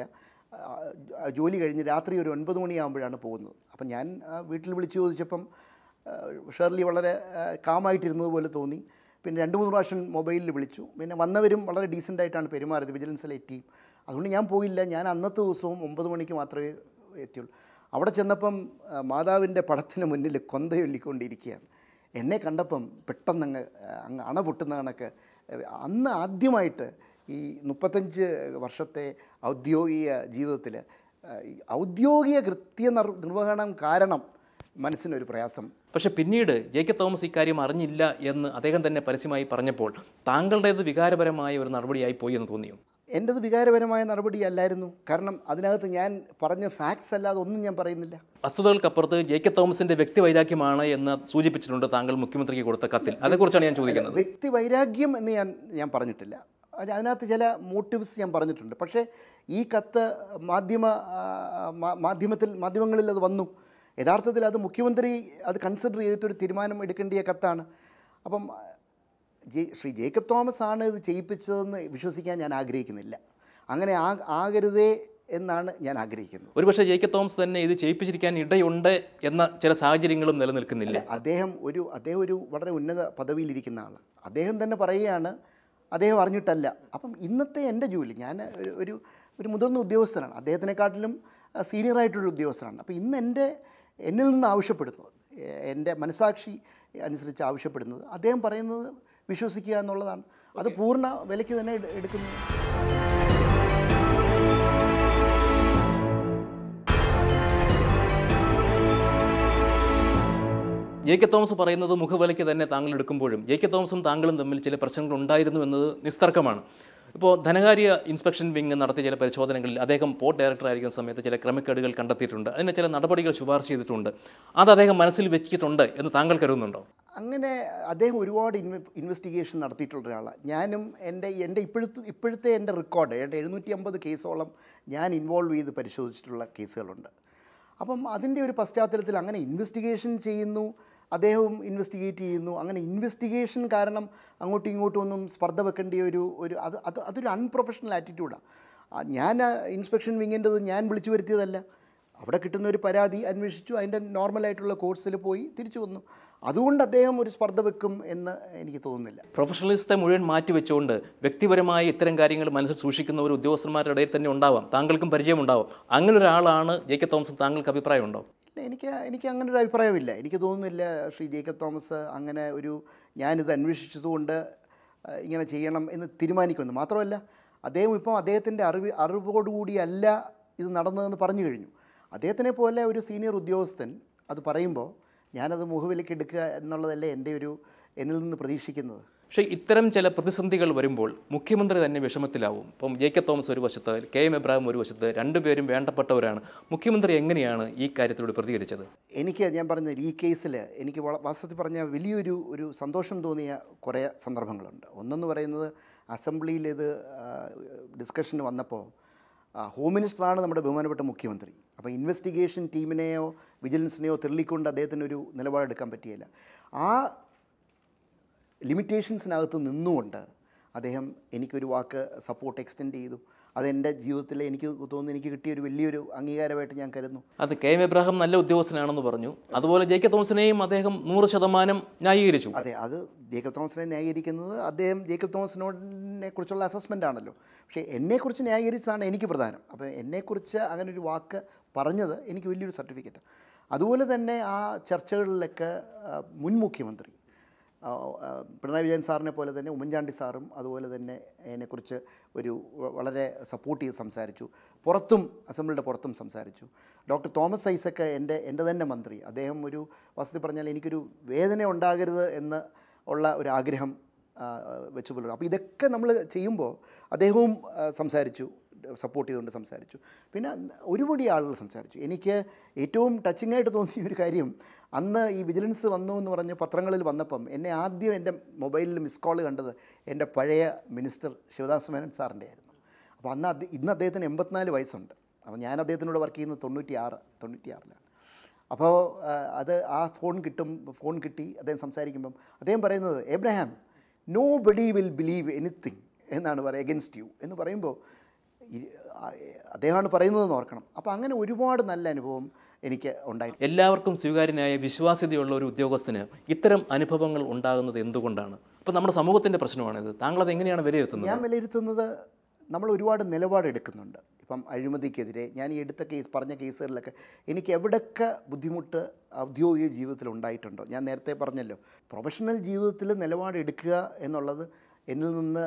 ആ, ജോലി കഴിഞ്ഞ് രാത്രി ഒരു ഒൻപത് മണിയാകുമ്പോഴാണ് പോകുന്നത് അപ്പം ഞാൻ ആ, വീട്ടിൽ വിളിച്ചു ചോദിച്ചപ്പം ആ, ഷേർലി വളരെ ആ, കാമായിട്ടിരുന്നത് പോലെ തോന്നി പിന്നെ രണ്ട് മൂന്ന് പ്രാവശ്യം മൊബൈലിൽ വിളിച്ചു പിന്നെ വന്നവരും വളരെ ഡീസൻ്റ് ആയിട്ടാണ് പെരുമാറിയത് വിജിലൻസിലെ ടീം അതുകൊണ്ട് ഞാൻ പോയില്ല ഞാൻ അന്നത്തെ ദിവസവും ഒമ്പത് മണിക്ക് മാത്രമേ എത്തിയുള്ളൂ അവിടെ ചെന്നപ്പം ആ, മാതാവിൻ്റെ പടത്തിന് മുന്നിൽ കൊന്തയൊല്ലിക്കൊണ്ടിരിക്കുകയാണ് എന്നെ കണ്ടപ്പം പെട്ടെന്നങ്ങ് ആ, അങ്ങ് അണ പൊട്ടുന്ന കണക്ക് ആ, അന്ന് ആദ്യമായിട്ട് ഈ മുപ്പത്തഞ്ച് വർഷത്തെ ഔദ്യോഗിക ജീവിതത്തിൽ ഔദ്യോഗിക കൃത്യ നിർ- നിർവഹണം കാരണം മനസ്സിനൊരു പ്രയാസം പക്ഷെ പിന്നീട് ജേക്കബ് തോമസ് ഇക്കാര്യം അറിഞ്ഞില്ല എന്ന് അദ്ദേഹം തന്നെ പരസ്യമായി പറഞ്ഞപ്പോൾ താങ്കളുടേത് വികാരപരമായ ഒരു നടപടിയായി പോയി എന്ന് തോന്നിയോ എൻ്റെത് വികാരപരമായ നടപടിയല്ലായിരുന്നു കാരണം അതിനകത്ത് ഞാൻ പറഞ്ഞ ഫാക്ട്സ് അല്ലാതെ ഒന്നും ഞാൻ പറയുന്നില്ല വസ്തുതകൾക്കപ്പുറത്ത് ജേക്കബ് തോമസിന്റെ വ്യക്തിവൈരാഗ്യമാണ് എന്ന് സൂചിപ്പിച്ചിട്ടുണ്ട് താങ്കൾ മുഖ്യമന്ത്രിക്ക് കൊടുത്ത കത്തിൽ അതേക്കുറിച്ചാണ് ഞാൻ ചോദിക്കുന്നത് വ്യക്തി വൈരാഗ്യം എന്ന് ഞാൻ ഞാൻ പറഞ്ഞിട്ടില്ല അത് അതിനകത്ത് ചില മോട്ടീവ്സ് ഞാൻ പറഞ്ഞിട്ടുണ്ട് പക്ഷേ ഈ കത്ത് മാധ്യമ ആ, മാ- മാധ്യമത്തിൽ മാധ്യമങ്ങളിൽ അത് വന്നു യഥാർത്ഥത്തിൽ അത് മുഖ്യമന്ത്രി അത് കൺസിഡർ ചെയ്തിട്ടൊരു തീരുമാനം എടുക്കേണ്ടിയ കത്താണ് അപ്പം ജെ ശ്രീ ജേക്കബ് തോമസ് ആണ് ഇത് ചെയ്യിപ്പിച്ചതെന്ന് വിശ്വസിക്കാൻ ഞാൻ ആഗ്രഹിക്കുന്നില്ല അങ്ങനെ ആ ആകരുതേ എന്നാണ് ഞാൻ ആഗ്രഹിക്കുന്നത് ഒരുപക്ഷെ ജേക്കബ് തോമസ് തന്നെ ഇത് ചെയ്യിപ്പിച്ചിരിക്കാൻ ഇടയുണ്ട് എന്ന ചില സാഹചര്യങ്ങളും നിലനിൽക്കുന്നില്ല അദ്ദേഹം ഒരു അദ്ദേഹം ഒരു വളരെ ഉന്നത പദവിയിലിരിക്കുന്ന ആളാണ് അദ്ദേഹം തന്നെ പറയുകയാണ് അദ്ദേഹം അറിഞ്ഞിട്ടല്ല അപ്പം ഇന്നത്തെ എൻ്റെ ജോലി ഞാൻ ഒരു ഒരു ഒരു മുതിർന്ന ഉദ്യോഗസ്ഥനാണ് അദ്ദേഹത്തിനെക്കാട്ടിലും സീനിയർ ആയിട്ടൊരു ഉദ്യോഗസ്ഥനാണ് അപ്പോൾ ഇന്ന് എൻ്റെ എന്നിൽ നിന്ന് ആവശ്യപ്പെടുന്നത് എ- എൻ്റെ മനസാക്ഷി അനുസരിച്ച് ആവശ്യപ്പെടുന്നത് അദ്ദേഹം പറയുന്നത് വിശ്വസിക്കുക എന്നുള്ളതാണ് അത് പൂർണ്ണ വിലയ്ക്ക് തന്നെ എടു- എടുക്കുന്നു ജെ കെ തോമസ് പറയുന്നത് മുഖവിലയ്ക്ക് തന്നെ താങ്കൾ എടുക്കുമ്പോഴും ജെ കെ തോമസും താങ്കളും തമ്മിൽ ചില പ്രശ്നങ്ങൾ ഉണ്ടായിരുന്നു എന്നത് നിസ്തർക്കമാണ് ഇപ്പോൾ ധനകാര്യ ഇൻസ്പെക്ഷൻ വിങ് നടത്തിയ ചില പരിശോധനകളിൽ അദ്ദേഹം പോർട്ട് ഡയറക്ടർ ആയിരിക്കുന്ന സമയത്ത് ചില ക്രമക്കേടുകൾ കണ്ടെത്തിയിട്ടുണ്ട് അതിന് ചില നടപടികൾ ശുപാർശ ചെയ്തിട്ടുണ്ട് അത് അദ്ദേഹം മനസ്സിൽ വെച്ചിട്ടുണ്ട് എന്ന് താങ്കൾ കരുതുന്നുണ്ടോ അങ്ങനെ അദ്ദേഹം ഒരുപാട് ഇൻവെ ഇൻവെസ്റ്റിഗേഷൻ നടത്തിയിട്ടുള്ള ഒരാളാണ് ഞാനും എൻ്റെ എൻ്റെ ഇപ്പോഴത്തെ ഇപ്പോഴത്തെ എൻ്റെ റെക്കോർഡ് എൻ്റെ എഴുന്നൂറ്റി അമ്പത് കേസോളം ഞാൻ ഇൻവോൾവ് ചെയ്ത് പരിശോധിച്ചിട്ടുള്ള കേസുകളുണ്ട് അപ്പം അതിൻ്റെ ഒരു പശ്ചാത്തലത്തിൽ അങ്ങനെ ഇൻവെസ്റ്റിഗേഷൻ ചെയ്യുന്നു അദ്ദേഹവും ഇൻവെസ്റ്റിഗേറ്റ് ചെയ്യുന്നു അങ്ങനെ ഇൻവെസ്റ്റിഗേഷൻ കാരണം അങ്ങോട്ടും ഇങ്ങോട്ടും ഒന്നും സ്പർദ്ധ വെക്കേണ്ട ഒരു ഒരു അത് അത് അതൊരു അൺപ്രൊഫഷണൽ ആറ്റിറ്റ്യൂഡാണ് ഞാൻ ഇൻസ്പെക്ഷൻ വിങ്ങിൻ്റെത് ഞാൻ വിളിച്ചു വരുത്തിയതല്ല അവിടെ കിട്ടുന്ന ഒരു പരാതി അന്വേഷിച്ചു അതിൻ്റെ നോർമലായിട്ടുള്ള കോഴ്സിൽ പോയി തിരിച്ചു വന്നു അതുകൊണ്ട് അദ്ദേഹം ഒരു സ്പർദ്ധ വെക്കും എന്ന് എനിക്ക് തോന്നുന്നില്ല പ്രൊഫഷണലിസത്തെ മുഴുവൻ മാറ്റിവെച്ചുകൊണ്ട് വ്യക്തിപരമായി ഇത്തരം കാര്യങ്ങൾ മനസ്സിൽ സൂക്ഷിക്കുന്ന ഒരു ഉദ്യോഗസ്ഥന്മാരുടെ ഇടയിൽ തന്നെ ഉണ്ടാവാം താങ്കൾക്കും പരിചയമുണ്ടാവാം അങ്ങനെ ഒരാളാണ് ജെ കെ തോമസ് താങ്കൾക്ക് അഭിപ്രായമുണ്ടോ ഇല്ല എനിക്ക് എനിക്ക് അങ്ങനെ ഒരു അഭിപ്രായമില്ല എനിക്ക് തോന്നുന്നില്ല ശ്രീ ജേക്കബ് തോമസ് അങ്ങനെ ഒരു ഞാനിത് അന്വേഷിച്ചതുകൊണ്ട് ആ, ഇങ്ങനെ ചെയ്യണം എന്ന് തീരുമാനിക്കുന്നു മാത്രമല്ല അദ്ദേഹം ഇപ്പം അദ്ദേഹത്തിൻ്റെ അറിവ് അറിവോടുകൂടിയല്ല ഇത് നടന്നതെന്ന് പറഞ്ഞു കഴിഞ്ഞു അദ്ദേഹത്തിനെ പോലെ ഒരു സീനിയർ ഉദ്യോഗസ്ഥൻ അത് പറയുമ്പോൾ ഞാനത് മുഖവിലേക്ക് എടുക്കുക എന്നുള്ളതല്ലേ എൻ്റെ ഒരു എന്നിൽ നിന്ന് പ്രതീക്ഷിക്കുന്നത് പക്ഷേ ഇത്തരം ചില പ്രതിസന്ധികൾ വരുമ്പോൾ മുഖ്യമന്ത്രി തന്നെ വിഷമത്തിലാവും ഇപ്പം ജെ കെ തോമസ് ഒരു വശത്ത് കെ എം എബ്രാഹിം ഒരു വശത്ത് രണ്ടുപേരും വേണ്ടപ്പെട്ടവരാണ് മുഖ്യമന്ത്രി എങ്ങനെയാണ് ഈ കാര്യത്തിലൂടെ പ്രതികരിച്ചത് എനിക്ക് ഞാൻ പറഞ്ഞത് ഈ കേസിൽ എനിക്ക് വള- വാസ്തവത്തിൽ പറഞ്ഞ വലിയൊരു ഒരു സന്തോഷം തോന്നിയ കുറേ സന്ദർഭങ്ങളുണ്ട് ഒന്നെന്ന് പറയുന്നത് അസംബ്ലിയിൽ ഇത് ഡിസ്കഷന് വന്നപ്പോൾ ആ, ഹോം മിനിസ്റ്ററാണ് നമ്മുടെ ബഹുമാനപ്പെട്ട മുഖ്യമന്ത്രി അപ്പോൾ ഇൻവെസ്റ്റിഗേഷൻ ടീമിനെയോ വിജിലൻസിനെയോ തെള്ളിക്കൊണ്ട് അദ്ദേഹത്തിന് ഒരു നിലപാടെടുക്കാൻ പറ്റിയില്ല ആ ലിമിറ്റേഷൻസിനകത്ത് നിന്നുകൊണ്ട് അദ്ദേഹം എനിക്കൊരു വാക്ക് സപ്പോർട്ട് എക്സ്റ്റെൻഡ് ചെയ്തു അതെൻ്റെ ജീവിതത്തിൽ എനിക്ക് തോന്നുന്നു എനിക്ക് കിട്ടിയ ഒരു വലിയൊരു അംഗീകാരമായിട്ട് ഞാൻ കരുതുന്നു അത് കെ എം എബ്രാഹിം നല്ല ഉദ്യോഗസ്ഥനാണെന്ന് പറഞ്ഞു അതുപോലെ ജെ കെ തോമസിനെയും അദ്ദേഹം നൂറ് ശതമാനം ന്യായീകരിച്ചു അതെ അത് ജേക്കബ് തോമസിനെ ന്യായീകരിക്കുന്നത് അദ്ദേഹം ജേക്കബ് തോമസിനോടിനെ കുറിച്ചുള്ള അസസ്മെൻ്റ് ആണല്ലോ പക്ഷേ എന്നെക്കുറിച്ച് ന്യായീകരിച്ചതാണ് എനിക്ക് പ്രധാനം അപ്പോൾ എന്നെക്കുറിച്ച് അങ്ങനെ ഒരു വാക്ക് പറഞ്ഞത് എനിക്ക് വലിയൊരു സർട്ടിഫിക്കറ്റ് അതുപോലെ തന്നെ ആ ചർച്ചകളിലൊക്കെ ആ, മുൻ മുഖ്യമന്ത്രി ആ, ആ, പിണറായി വിജയൻ സാറിനെ പോലെ തന്നെ ഉമ്മൻചാണ്ടി സാറും അതുപോലെ തന്നെ എന്നെക്കുറിച്ച് ഒരു വ- വളരെ സപ്പോർട്ട് ചെയ്ത് സംസാരിച്ചു പുറത്തും അസംബ്ലിയുടെ പുറത്തും സംസാരിച്ചു ഡോക്ടർ തോമസ് ഐസക്ക് എൻ്റെ എൻ്റെ തന്നെ മന്ത്രി അദ്ദേഹം ഒരു വസ്തുത പറഞ്ഞാൽ എനിക്കൊരു വേദന ഉണ്ടാകരുത് എന്ന് ഉള്ള ഒരു ആഗ്രഹം ആ, വെച്ച് പുലർത്തും അപ്പോൾ ഇതൊക്കെ നമ്മൾ ചെയ്യുമ്പോൾ അദ്ദേഹവും ആ, സംസാരിച്ചു സപ്പോർട്ട് ചെയ്തുകൊണ്ട് സംസാരിച്ചു പിന്നെ ഒരുപടി ആളുകൾ സംസാരിച്ചു എനിക്ക് ഏറ്റവും ടച്ചിങ് ആയിട്ട് തോന്നിയ ഒരു കാര്യം അന്ന് ഈ വിജിലൻസ് വന്നു എന്ന് പറഞ്ഞ് പത്രങ്ങളിൽ വന്നപ്പം എന്നെ ആദ്യം എൻ്റെ മൊബൈലിൽ മിസ് കോൾ കണ്ടത് എൻ്റെ പഴയ മിനിസ്റ്റർ ശിവദാസ് മേനൻ സാറിൻ്റെ ആയിരുന്നു അപ്പോൾ അന്ന് അത് ഇന്ന് അദ്ദേഹത്തിന് എൺപത്തിനാല് വയസ്സുണ്ട് അപ്പോൾ ഞാൻ അദ്ദേഹത്തിനോട് വർക്ക് ചെയ്യുന്നത് തൊണ്ണൂറ്റി ആറ് തൊണ്ണൂറ്റി ആറിലാണ് അപ്പോൾ ആ, അത് ആ ഫോൺ കിട്ടും ഫോൺ കിട്ടി അദ്ദേഹം സംസാരിക്കുമ്പം അദ്ദേഹം പറയുന്നത് Abraham nobody will believe anything എന്നാണ് പറയുക എഗൻസ്റ്റ് യു എന്ന് പറയുമ്പോൾ ഈ- ആ- അദ്ദേഹമാണ് പറയുന്നതെന്ന് ഓർക്കണം അപ്പോൾ അങ്ങനെ ഒരുപാട് നല്ല അനുഭവം എനിക്ക് ഉണ്ടായി എല്ലാവർക്കും സ്വീകാര്യനായ വിശ്വാസ്യതയുള്ള ഒരു ഉദ്യോഗസ്ഥന് ഇത്തരം അനുഭവങ്ങൾ ഉണ്ടാകുന്നത് എന്തുകൊണ്ടാണ് അപ്പോൾ നമ്മുടെ സമൂഹത്തിൻ്റെ പ്രശ്നമാണിത് താങ്കൾ അത് എങ്ങനെയാണ് വിലയിരുത്തുന്നത് ഞാൻ വിലയിരുത്തുന്നത് നമ്മൾ ഒരുപാട് നിലപാടെടുക്കുന്നുണ്ട് ഇപ്പം അഴിമതിക്കെതിരെ ഞാൻ ഈ എടുത്ത കേസ് പറഞ്ഞ കേസുകളിലൊക്കെ എനിക്ക് എവിടെയൊക്കെ ബുദ്ധിമുട്ട് ഔദ്യോഗിക ജീവിതത്തിൽ ഉണ്ടായിട്ടുണ്ടോ ഞാൻ നേരത്തെ പറഞ്ഞല്ലോ പ്രൊഫഷണൽ ജീവിതത്തിൽ നിലപാടെടുക്കുക എന്നുള്ളത് എന്നിൽ നിന്ന്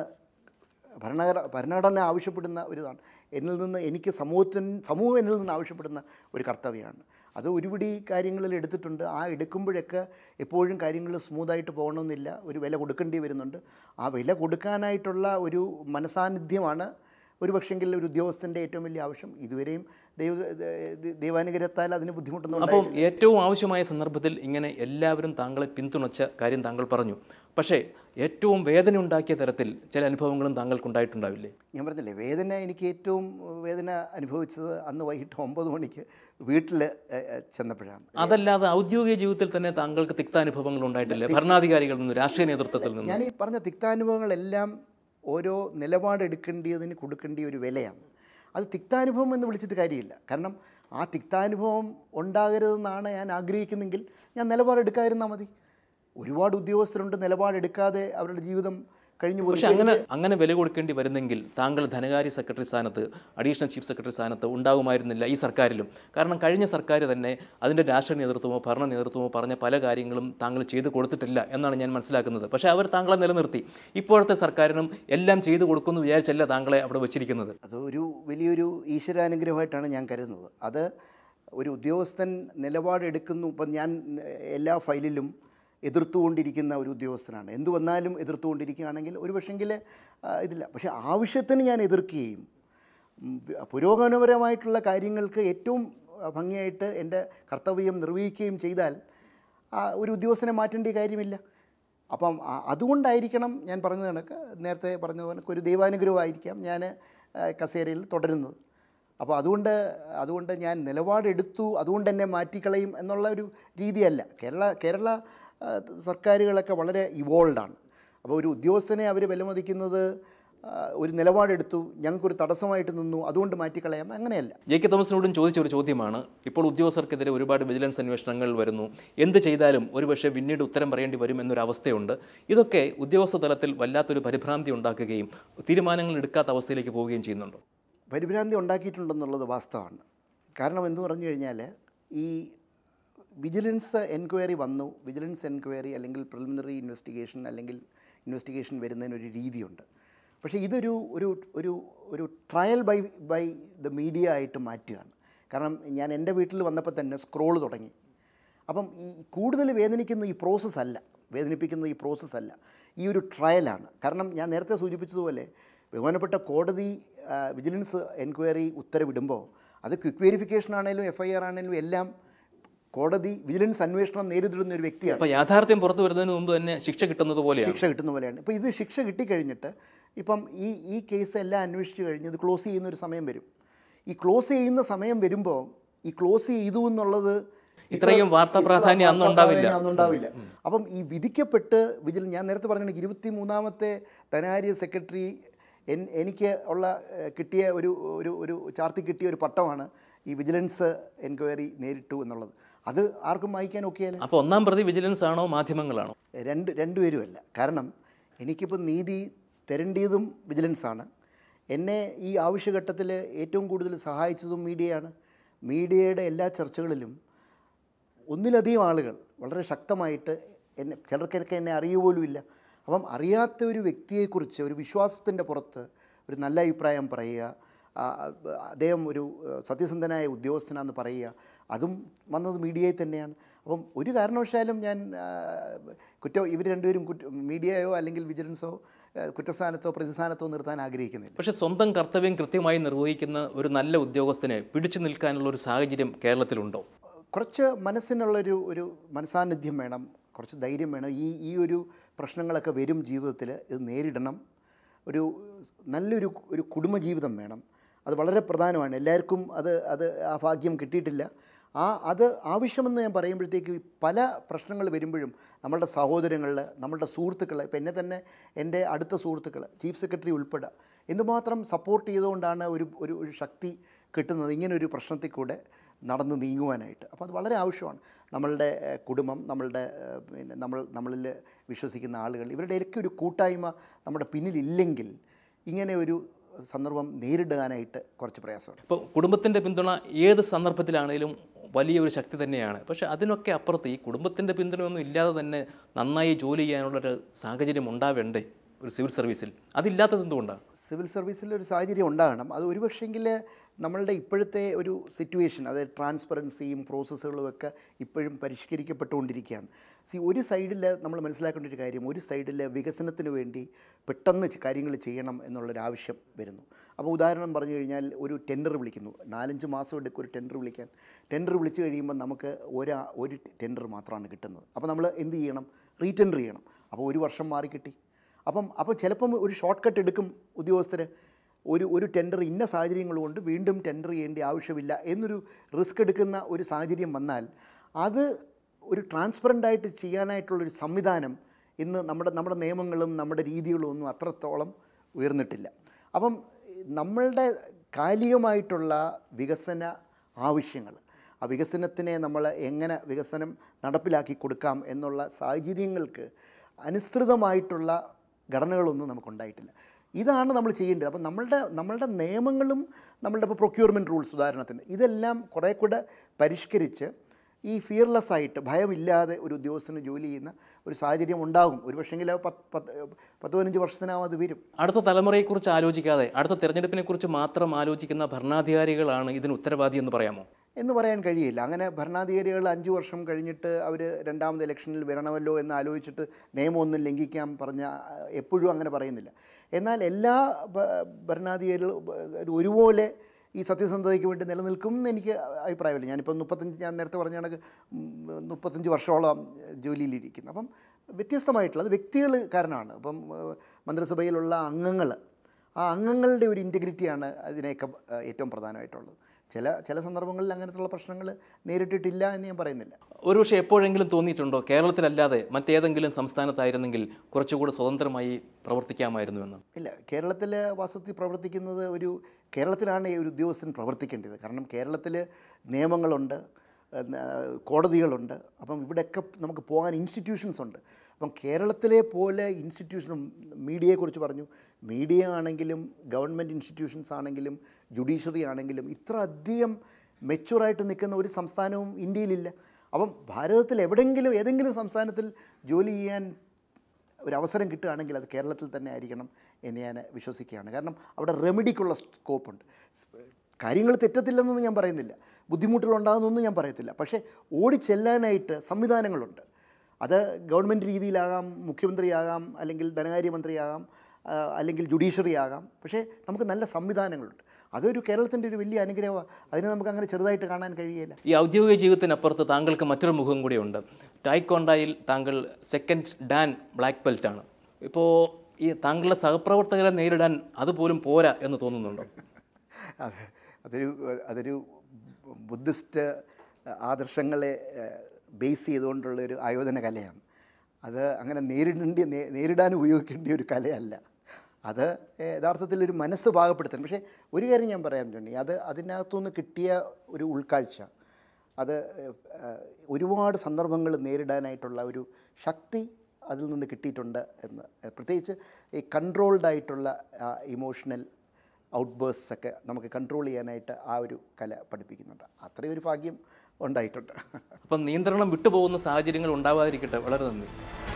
ഭരണഘടന ഭരണഘടന ആവശ്യപ്പെടുന്ന ഒരു ഇതാണ് എന്നിൽ നിന്ന് എനിക്ക് സമൂഹത്തിന് സമൂഹം എന്നിൽ നിന്ന് ആവശ്യപ്പെടുന്ന ഒരു കർത്തവ്യമാണ് അത് ഒരുപിടി കാര്യങ്ങളിൽ എടുത്തിട്ടുണ്ട് ആ എടുക്കുമ്പോഴൊക്കെ എപ്പോഴും കാര്യങ്ങൾ സ്മൂത്തായിട്ട് പോകണമെന്നില്ല ഒരു വില കൊടുക്കേണ്ടി വരുന്നുണ്ട് ആ വില കൊടുക്കാനായിട്ടുള്ള ഒരു മനസാന്നിധ്യമാണ് ഒരു പക്ഷെങ്കിൽ ഒരു ഉദ്യോഗസ്ഥൻ്റെ ഏറ്റവും വലിയ ആവശ്യം ഇതുവരെയും ദൈവ ദ- ദൈവാനുഗ്രഹത്താൽ അതിന് ബുദ്ധിമുട്ടൊന്നും അപ്പം ഏറ്റവും ആവശ്യമായ സന്ദർഭത്തിൽ ഇങ്ങനെ എല്ലാവരും താങ്കളെ പിന്തുണച്ച കാര്യം താങ്കൾ പറഞ്ഞു പക്ഷേ ഏറ്റവും വേദന ഉണ്ടാക്കിയ തരത്തിൽ ചില അനുഭവങ്ങളും താങ്കൾക്കുണ്ടായിട്ടുണ്ടാവില്ലേ ഞാൻ പറഞ്ഞില്ലേ വേദന എനിക്ക് ഏറ്റവും വേദന അനുഭവിച്ചത് അന്ന് വൈകിട്ട് ഒമ്പത് മണിക്ക് വീട്ടിൽ ചെന്നപ്പോഴാണ് അതല്ലാതെ ഔദ്യോഗിക ജീവിതത്തിൽ തന്നെ താങ്കൾക്ക് തിക്താനുഭവങ്ങൾ ഉണ്ടായിട്ടില്ല ഭരണാധികാരികളിൽ നിന്ന് രാഷ്ട്രീയ നേതൃത്വത്തിൽ നിന്ന് ഞാൻ ഈ പറഞ്ഞ തിക്താനുഭവങ്ങളെല്ലാം ഓരോ നിലപാടെടുക്കേണ്ടതിന് കൊടുക്കേണ്ട ഒരു വിലയാണ് അത് തിക്താനുഭവം എന്ന് വിളിച്ചിട്ട് കാര്യമില്ല കാരണം ആ തിക്താനുഭവം ഉണ്ടാകരുതെന്നാണ് ഞാൻ ആഗ്രഹിക്കുന്നെങ്കിൽ ഞാൻ നിലപാടെടുക്കാതിരുന്നാൽ മതി ഒരുപാട് ഉദ്യോഗസ്ഥരുണ്ട് നിലപാടെടുക്കാതെ അവരുടെ ജീവിതം കഴിഞ്ഞു പോയി പക്ഷെ അങ്ങനെ അങ്ങനെ വില കൊടുക്കേണ്ടി വരുന്നെങ്കിൽ താങ്കൾ ധനകാര്യ സെക്രട്ടറി സ്ഥാനത്ത് അഡീഷണൽ ചീഫ് സെക്രട്ടറി സ്ഥാനത്ത് ഉണ്ടാകുമായിരുന്നില്ല ഈ സർക്കാരിലും കാരണം കഴിഞ്ഞ സർക്കാർ തന്നെ അതിൻ്റെ രാഷ്ട്രീയ നേതൃത്വമോ ഭരണ നേതൃത്വമോ പറഞ്ഞ പല കാര്യങ്ങളും താങ്കൾ ചെയ്തു കൊടുത്തിട്ടില്ല എന്നാണ് ഞാൻ മനസ്സിലാക്കുന്നത് പക്ഷേ അവർ താങ്കളെ നിലനിർത്തി ഇപ്പോഴത്തെ സർക്കാരിനും എല്ലാം ചെയ്തു കൊടുക്കുമെന്ന് വിചാരിച്ചല്ല താങ്കളെ അവിടെ വെച്ചിരിക്കുന്നത് അത് ഒരു വലിയൊരു ഈശ്വരാനുഗ്രഹമായിട്ടാണ് ഞാൻ കരുതുന്നത് അത് ഒരു ഉദ്യോഗസ്ഥൻ നിലപാടെടുക്കുന്നു ഇപ്പം ഞാൻ എല്ലാ ഫയലിലും എതിർത്തുകൊണ്ടിരിക്കുന്ന ഒരു ഉദ്യോഗസ്ഥനാണ് എന്തു വന്നാലും എതിർത്തുകൊണ്ടിരിക്കുകയാണെങ്കിൽ ഒരു പക്ഷെങ്കിൽ ഇതില്ല പക്ഷേ ആവശ്യത്തിന് ഞാൻ എതിർക്കുകയും ഉം, വ- പുരോഗമനപരമായിട്ടുള്ള കാര്യങ്ങൾക്ക് ഏറ്റവും ആ, ഭംഗിയായിട്ട് എൻ്റെ കർത്തവ്യം നിർവഹിക്കുകയും ചെയ്താൽ ആ, ഒരു ഉദ്യോഗസ്ഥനെ മാറ്റേണ്ട കാര്യമില്ല അപ്പം ആ- അതുകൊണ്ടായിരിക്കണം ഞാൻ പറഞ്ഞ കണക്ക് നേരത്തെ പറഞ്ഞ കണക്ക് ഒരു ദൈവാനുഗ്രഹമായിരിക്കാം ഞാൻ ആ, കസേരയിൽ തുടരുന്നത് അപ്പോൾ അതുകൊണ്ട് അതുകൊണ്ട് ഞാൻ നിലപാടെടുത്തു അതുകൊണ്ട് എന്നെ മാറ്റിക്കളയും എന്നുള്ള ഒരു രീതിയല്ല കേരള കേരള ആ, സർക്കാരുകളൊക്കെ വളരെ ഇവോൾഡാണ് അപ്പോൾ ഒരു ഉദ്യോഗസ്ഥനെ അവർ വിലമതിക്കുന്നത് ആ, ഒരു നിലപാടെടുത്തു ഞങ്ങൾക്കൊരു തടസ്സമായിട്ട് നിന്നു അതുകൊണ്ട് മാറ്റിക്കളയാം അങ്ങനെയല്ല ജെ കെ തോമസിനോടും ചോദിച്ച ഒരു ചോദ്യമാണ് ഇപ്പോൾ ഉദ്യോഗസ്ഥർക്കെതിരെ ഒരുപാട് വിജിലൻസ് അന്വേഷണങ്ങൾ വരുന്നു എന്ത് ചെയ്താലും ഒരുപക്ഷെ പിന്നീട് ഉത്തരം പറയേണ്ടി വരും എന്നൊരു അവസ്ഥയുണ്ട് ഇതൊക്കെ ഉദ്യോഗസ്ഥ തലത്തിൽ വല്ലാത്തൊരു പരിഭ്രാന്തി ഉണ്ടാക്കുകയും തീരുമാനങ്ങൾ എടുക്കാത്ത അവസ്ഥയിലേക്ക് പോവുകയും ചെയ്യുന്നുണ്ടോ പരിഭ്രാന്തി ഉണ്ടാക്കിയിട്ടുണ്ടെന്നുള്ളത് വാസ്തവമാണ് കാരണം എന്ന് പറഞ്ഞു കഴിഞ്ഞാൽ ഈ വിജിലൻസ് എൻക്വയറി വന്നു വിജിലൻസ് എൻക്വയറി അല്ലെങ്കിൽ പ്രിലിമിനറി ഇൻവെസ്റ്റിഗേഷൻ അല്ലെങ്കിൽ ഇൻവെസ്റ്റിഗേഷൻ വരുന്നതിനൊരു രീതിയുണ്ട് പക്ഷേ ഇതൊരു ഒരു ഒരു ഒരു trial by by the media ആയിട്ട് മാറ്റുകയാണ് കാരണം ഞാൻ എൻ്റെ വീട്ടിൽ വന്നപ്പോൾ തന്നെ സ്ക്രോൾ തുടങ്ങി അപ്പം ഈ കൂടുതൽ വേദനിക്കുന്ന ഈ പ്രോസസ്സ് അല്ല വേദനിപ്പിക്കുന്ന ഈ പ്രോസസ്സ് അല്ല ഈ ഒരു ട്രയലാണ് കാരണം ഞാൻ നേരത്തെ സൂചിപ്പിച്ചതുപോലെ ബഹുമാനപ്പെട്ട കോടതി ആ, വിജിലൻസ് എൻക്വയറി ഉത്തരവിടുമ്പോൾ അത് ക്വിക്ക് വെരിഫിക്കേഷൻ ആണെങ്കിലും എഫ് ഐ ആർ ആണെങ്കിലും എല്ലാം കോടതി വിജിലൻസ് അന്വേഷണം നേരിടുന്ന ഒരു വ്യക്തിയാണ് അപ്പോൾ യാഥാർത്ഥ്യം പുറത്തു വരുന്നതിന് മുമ്പ് തന്നെ ശിക്ഷ കിട്ടുന്നത് പോലെയാണ് ശിക്ഷ കിട്ടുന്ന പോലെയാണ് ഇപ്പോൾ ഇത് ശിക്ഷ കിട്ടിക്കഴിഞ്ഞിട്ട് ഇപ്പം ഈ ഈ കേസ് എല്ലാം അന്വേഷിച്ച് കഴിഞ്ഞ് ഇത് ക്ലോസ് ചെയ്യുന്ന ഒരു സമയം വരും ഈ ക്ലോസ് ചെയ്യുന്ന സമയം വരുമ്പോൾ ഈ ക്ലോസ് ചെയ്തു എന്നുള്ളത് ഇത്രയും വാർത്താ പ്രാധാന്യം അന്ന് ഉണ്ടാവില്ല. അന്നുണ്ടാവില്ല അപ്പം ഈ വിധിക്കപ്പെട്ട് വിജിൽ ഞാൻ നേരത്തെ പറഞ്ഞു ഇരുപത്തി മൂന്നാമത്തെ ധനകാര്യ സെക്രട്ടറി എൻ എനിക്ക് ഉള്ള ഏഹ്, കിട്ടിയ ഒരു ഒരു ഒരു ചാർത്തി കിട്ടിയ ഒരു പട്ടമാണ് ഈ വിജിലൻസ് എൻക്വയറി നേരിട്ടു എന്നുള്ളത് അത് ആർക്കും വായിക്കാൻ ഒക്കെയല്ല അപ്പോൾ ഒന്നാം പ്രതി വിജിലൻസ് ആണോ മാധ്യമങ്ങളാണോ രണ്ട് രണ്ടുപേരുമല്ല കാരണം എനിക്കിപ്പോൾ നീതി തരേണ്ടതും വിജിലൻസാണ് എന്നെ ഈ ആവശ്യഘട്ടത്തിൽ ഏറ്റവും കൂടുതൽ സഹായിച്ചതും മീഡിയയാണ് മീഡിയയുടെ എല്ലാ ചർച്ചകളിലും ഒന്നിലധികം ആളുകൾ വളരെ ശക്തമായിട്ട് എന്നെ ചിലർക്കൊക്കെ എന്നെ അറിയുക പോലുമില്ല അപ്പം അറിയാത്ത ഒരു വ്യക്തിയെക്കുറിച്ച് ഒരു വിശ്വാസത്തിൻ്റെ പുറത്ത് ഒരു നല്ല അഭിപ്രായം പറയുക ആ, അദ്ദേഹം ഒരു ഏഹ്, സത്യസന്ധനായ ഉദ്യോഗസ്ഥനാന്ന് പറയുക അതും വന്നത് മീഡിയയിൽ തന്നെയാണ് അപ്പം ഒരു കാരണവശാലും ഞാൻ ആ, കുറ്റ ഇവർ രണ്ടുപേരും കുറ്റ മീഡിയയോ അല്ലെങ്കിൽ വിജിലൻസോ ഏഹ്, കുറ്റസ്ഥാനത്തോ പ്രതിസ്ഥാനത്തോ നിർത്താൻ ആഗ്രഹിക്കുന്നില്ല പക്ഷേ സ്വന്തം കർത്തവ്യം കൃത്യമായി നിർവഹിക്കുന്ന ഒരു നല്ല ഉദ്യോഗസ്ഥനെ പിടിച്ചു നിൽക്കാനുള്ള ഒരു സാഹചര്യം കേരളത്തിലുണ്ടോ കുറച്ച് മനസ്സിനുള്ളൊരു ഒരു മനസാന്നിധ്യം വേണം കുറച്ച് ധൈര്യം വേണം ഈ ഈ ഒരു പ്രശ്നങ്ങളൊക്കെ വരും ജീവിതത്തിൽ ഇത് നേരിടണം ഒരു നല്ലൊരു ഒരു കുടുംബജീവിതം വേണം അത് വളരെ പ്രധാനമാണ് എല്ലാവർക്കും അത് അത് ആ ഭാഗ്യം കിട്ടിയിട്ടില്ല ആ അത് ആവശ്യമെന്ന് ഞാൻ പറയുമ്പോഴത്തേക്ക് പല പ്രശ്നങ്ങൾ വരുമ്പോഴും നമ്മളുടെ സഹോദരങ്ങളിൽ നമ്മളുടെ സുഹൃത്തുക്കൾ ഇപ്പം എന്നെ തന്നെ എൻ്റെ അടുത്ത സുഹൃത്തുക്കൾ ചീഫ് സെക്രട്ടറി ഉൾപ്പെടെ എന്തുമാത്രം സപ്പോർട്ട് ചെയ്തുകൊണ്ടാണ് ഒരു ഒരു ഒരു ശക്തി കിട്ടുന്നത് ഇങ്ങനെ ഒരു പ്രശ്നത്തിൽ കൂടെ നടന്ന് നീങ്ങുവാനായിട്ട് അപ്പോൾ അത് വളരെ ആവശ്യമാണ് നമ്മളുടെ ഏഹ്, കുടുംബം നമ്മളുടെ ഏഹ്, പിന്നെ നമ്മൾ നമ്മളിൽ വിശ്വസിക്കുന്ന ആളുകൾ ഇവരുടെയൊക്കെ ഒരു കൂട്ടായ്മ നമ്മുടെ പിന്നിലില്ലെങ്കിൽ ഇങ്ങനെ ഒരു സന്ദർഭം നേരിടാനായിട്ട് കുറച്ച് പ്രയാസമാണ് ഇപ്പോൾ കുടുംബത്തിൻ്റെ പിന്തുണ ഏത് സന്ദർഭത്തിലാണെങ്കിലും വലിയൊരു ശക്തി തന്നെയാണ് പക്ഷേ അതിനൊക്കെ അപ്പുറത്ത് ഈ കുടുംബത്തിൻ്റെ പിന്തുണയൊന്നും ഇല്ലാതെ തന്നെ നന്നായി ജോലി ചെയ്യാനുള്ളൊരു സാഹചര്യം ഉണ്ടാവേണ്ടേ ഒരു സിവിൽ സർവീസിൽ അതില്ലാത്തത് എന്തുകൊണ്ടാണ് സിവിൽ സർവീസിൽ ഒരു സാഹചര്യം ഉണ്ടാകണം അത് ഒരു പക്ഷേങ്കിൽ നമ്മളുടെ ഇപ്പോഴത്തെ ഒരു സിറ്റുവേഷൻ അതായത് ട്രാൻസ്പെറൻസിയും പ്രോസസ്സുകളും ഒക്കെ ഇപ്പോഴും പരിഷ്കരിക്കപ്പെട്ടുകൊണ്ടിരിക്കുകയാണ് സി ഒരു സൈഡിൽ നമ്മൾ മനസ്സിലാക്കേണ്ട ഒരു കാര്യം ഒരു സൈഡിൽ വികസനത്തിന് വേണ്ടി പെട്ടെന്ന് ചെ- കാര്യങ്ങൾ ചെയ്യണം എന്നുള്ളൊരു ആവശ്യം വരുന്നു അപ്പോൾ ഉദാഹരണം പറഞ്ഞു കഴിഞ്ഞാൽ ഒരു ടെൻഡർ വിളിക്കുന്നു നാലഞ്ച് മാസം എടുക്കും ഒരു ടെൻഡർ വിളിക്കാൻ ടെൻഡർ വിളിച്ചു കഴിയുമ്പോൾ നമുക്ക് ഒരാ ഒരു ടെൻഡർ മാത്രമാണ് കിട്ടുന്നത് അപ്പോൾ നമ്മൾ എന്ത് ചെയ്യണം റീടെൻഡർ ചെയ്യണം അപ്പോൾ ഒരു വർഷം മാറി കിട്ടി അപ്പം അപ്പോൾ ചിലപ്പം ഒരു ഷോർട്ട് കട്ട് എടുക്കും ഉദ്യോഗസ്ഥർ ഒരു ഒരു ടെൻഡർ ഇന്ന സാഹചര്യങ്ങൾ കൊണ്ട് വീണ്ടും ടെൻഡർ ചെയ്യേണ്ട ആവശ്യമില്ല എന്നൊരു റിസ്ക് എടുക്കുന്ന ഒരു സാഹചര്യം വന്നാൽ അത് ഒരു ട്രാൻസ്പെറൻ്റ് ആയിട്ട് ചെയ്യാനായിട്ടുള്ളൊരു സംവിധാനം ഇന്ന് നമ്മുടെ നമ്മുടെ നിയമങ്ങളും നമ്മുടെ രീതികളും ഒന്നും അത്രത്തോളം ഉയർന്നിട്ടില്ല അപ്പം നമ്മളുടെ കാലികമായിട്ടുള്ള വികസന ആവശ്യങ്ങൾ ആ വികസനത്തിനെ നമ്മൾ എങ്ങനെ വികസനം നടപ്പിലാക്കി കൊടുക്കാം എന്നുള്ള സാഹചര്യങ്ങൾക്ക് അനുസൃതമായിട്ടുള്ള ഘടനകളൊന്നും നമുക്കുണ്ടായിട്ടില്ല ഇതാണ് നമ്മൾ ചെയ്യേണ്ടത് അപ്പം നമ്മളുടെ നമ്മളുടെ നിയമങ്ങളും നമ്മളുടെ ഇപ്പോൾ പ്രൊക്യൂർമെൻറ്റ് റൂൾസ് ഉദാഹരണത്തിന് ഇതെല്ലാം കുറേ കൂടെ പരിഷ്കരിച്ച് ഈ ഫിയർലെസ് ആയിട്ട് ഭയമില്ലാതെ ഒരു ഉദ്യോഗസ്ഥന് ജോലി ചെയ്യുന്ന ഒരു സാഹചര്യം ഉണ്ടാകും ഒരു പക്ഷേങ്കിൽ പത്ത് പത്ത് പത്ത് പതിനഞ്ച് വർഷത്തിനകം അത് വരും അടുത്ത തലമുറയെക്കുറിച്ച് ആലോചിക്കാതെ അടുത്ത തെരഞ്ഞെടുപ്പിനെക്കുറിച്ച് മാത്രം ആലോചിക്കുന്ന ഭരണാധികാരികളാണ് ഇതിന് ഉത്തരവാദി എന്ന് പറയാമോ എന്ന് പറയാൻ കഴിയില്ല അങ്ങനെ ഭരണാധികാരികൾ അഞ്ച് വർഷം കഴിഞ്ഞിട്ട് അവർ രണ്ടാമത് ഇലക്ഷനിൽ വരണമല്ലോ എന്ന് ആലോചിച്ചിട്ട് നിയമമൊന്നും ലംഘിക്കാൻ പറഞ്ഞ എപ്പോഴും അങ്ങനെ പറയുന്നില്ല എന്നാൽ എല്ലാ ഭ- ഭരണാധികാരികളും ബ- ഒരുപോലെ ഈ സത്യസന്ധതയ്ക്ക് വേണ്ടി നിലനിൽക്കും എന്ന് എനിക്ക് അഭിപ്രായമില്ല ഞാനിപ്പോൾ മുപ്പത്തഞ്ച് ഞാൻ നേരത്തെ പറഞ്ഞ കണക്ക് ഉം, മുപ്പത്തഞ്ച് വർഷത്തോളം ജോലിയിലിരിക്കുന്നു അപ്പം വ്യത്യസ്തമായിട്ടുള്ള അത് വ്യക്തികൾ കാരണമാണ് അപ്പം ഏഹ്, മന്ത്രിസഭയിലുള്ള അംഗങ്ങൾ ആ അംഗങ്ങളുടെ ഒരു ഇൻറ്റഗ്രിറ്റിയാണ് അതിനെയൊക്കെ ഏഹ്, ഏറ്റവും പ്രധാനമായിട്ടുള്ളത് ചില ചില സന്ദർഭങ്ങളിൽ അങ്ങനത്തുള്ള പ്രശ്നങ്ങൾ നേരിട്ടിട്ടില്ല എന്ന് ഞാൻ പറയുന്നില്ല ഒരുപക്ഷെ എപ്പോഴെങ്കിലും തോന്നിയിട്ടുണ്ടോ കേരളത്തിലല്ലാതെ മറ്റേതെങ്കിലും സംസ്ഥാനത്തായിരുന്നെങ്കിൽ കുറച്ചുകൂടി സ്വതന്ത്രമായി പ്രവർത്തിക്കാമായിരുന്നു എന്ന് ഇല്ല കേരളത്തിൽ വാസ്തവത്തിൽ പ്രവർത്തിക്കുന്നത് ഒരു കേരളത്തിലാണ് ഈ ഒരു ഉദ്യോഗസ്ഥൻ പ്രവർത്തിക്കേണ്ടത് കാരണം കേരളത്തിൽ നിയമങ്ങളുണ്ട് ഏഹ്, കോടതികളുണ്ട് അപ്പം ഇവിടെയൊക്കെ നമുക്ക് പോകാൻ ഇൻസ്റ്റിറ്റ്യൂഷൻസ് ഉണ്ട് അപ്പം കേരളത്തിലെ പോലെ ഇൻസ്റ്റിറ്റ്യൂഷനും മീഡിയയെക്കുറിച്ച് പറഞ്ഞു മീഡിയ ആണെങ്കിലും ഗവൺമെൻറ് ഇൻസ്റ്റിറ്റ്യൂഷൻസ് ആണെങ്കിലും ജുഡീഷ്യറി ആണെങ്കിലും ഇത്ര അധികം മെച്ചുറായിട്ട് നിൽക്കുന്ന ഒരു സംസ്ഥാനവും ഇന്ത്യയിലില്ല അപ്പം ഭാരതത്തിൽ എവിടെയെങ്കിലും ഏതെങ്കിലും സംസ്ഥാനത്തിൽ ജോലി ചെയ്യാൻ ഒരു അവസരം കിട്ടുകയാണെങ്കിൽ അത് കേരളത്തിൽ തന്നെ ആയിരിക്കണം എന്ന് ഞാൻ വിശ്വസിക്കുകയാണ് കാരണം അവിടെ റെമഡിക്കുള്ള സ്കോപ്പുണ്ട് കാര്യങ്ങൾ തെറ്റത്തില്ലെന്നൊന്നും ഞാൻ പറയുന്നില്ല ബുദ്ധിമുട്ടുകൾ ഉണ്ടാകുന്നൊന്നും ഞാൻ പറയത്തില്ല പക്ഷേ ഓടിച്ചെല്ലാനായിട്ട് സംവിധാനങ്ങളുണ്ട് അത് ഗവൺമെൻറ് രീതിയിലാകാം മുഖ്യമന്ത്രിയാകാം അല്ലെങ്കിൽ ധനകാര്യമന്ത്രിയാകാം ആ, അല്ലെങ്കിൽ ജുഡീഷ്യറി ആകാം പക്ഷേ നമുക്ക് നല്ല സംവിധാനങ്ങളുണ്ട് അതൊരു കേരളത്തിൻ്റെ ഒരു വലിയ അനുഗ്രഹമാണ് അതിനെ നമുക്ക് അങ്ങനെ ചെറുതായിട്ട് കാണാൻ കഴിയില്ല ഈ ഔദ്യോഗിക ജീവിതത്തിനപ്പുറത്ത് താങ്കൾക്ക് മറ്റൊരു മുഖം കൂടിയുണ്ട് ടായ്ക്കൊണ്ടായിൽ താങ്കൾ സെക്കൻഡ് ഡാൻ ബ്ലാക്ക് ബെൽറ്റാണ് ഇപ്പോൾ ഈ താങ്കളുടെ സഹപ്രവർത്തകരെ നേരിടാൻ അതുപോലും പോരാ എന്ന് തോന്നുന്നുണ്ടോ അത് അതൊരു അതൊരു ബുദ്ധിസ്റ്റ് ആദർശങ്ങളെ ബേസ് ചെയ്തുകൊണ്ടുള്ള ഒരു ആയോധന കലയാണ് അത് അങ്ങനെ നേരിടേണ്ടി നേ- നേരിടാൻ ഉപയോഗിക്കേണ്ട ഒരു കലയല്ല അത് യഥാർത്ഥത്തിൽ ഒരു മനസ്സ് പാകപ്പെടുത്താൻ പക്ഷേ ഒരു കാര്യം ഞാൻ പറയാൻ വേണ്ടി അത് അതിനകത്തുനിന്ന് കിട്ടിയ ഒരു ഉൾക്കാഴ്ച അത് ഏഹ്, ഒരുപാട് സന്ദർഭങ്ങൾ നേരിടാനായിട്ടുള്ള ഒരു ശക്തി അതിൽ നിന്ന് കിട്ടിയിട്ടുണ്ട് എന്ന് പ്രത്യേകിച്ച് ഈ കൺട്രോൾഡ് ആയിട്ടുള്ള ഇമോഷണൽ ഔട്ട്ബേഴ്സ് ഒക്കെ നമുക്ക് കൺട്രോൾ ചെയ്യാനായിട്ട് ആ ഒരു കല പഠിപ്പിക്കുന്നുണ്ട് അത്രയും ഒരു ഭാഗ്യം ഉണ്ടായിട്ടുണ്ട് അപ്പം നിയന്ത്രണം വിട്ടുപോകുന്ന സാഹചര്യങ്ങൾ ഉണ്ടാവാതിരിക്കട്ടെ വളരെ നന്ദി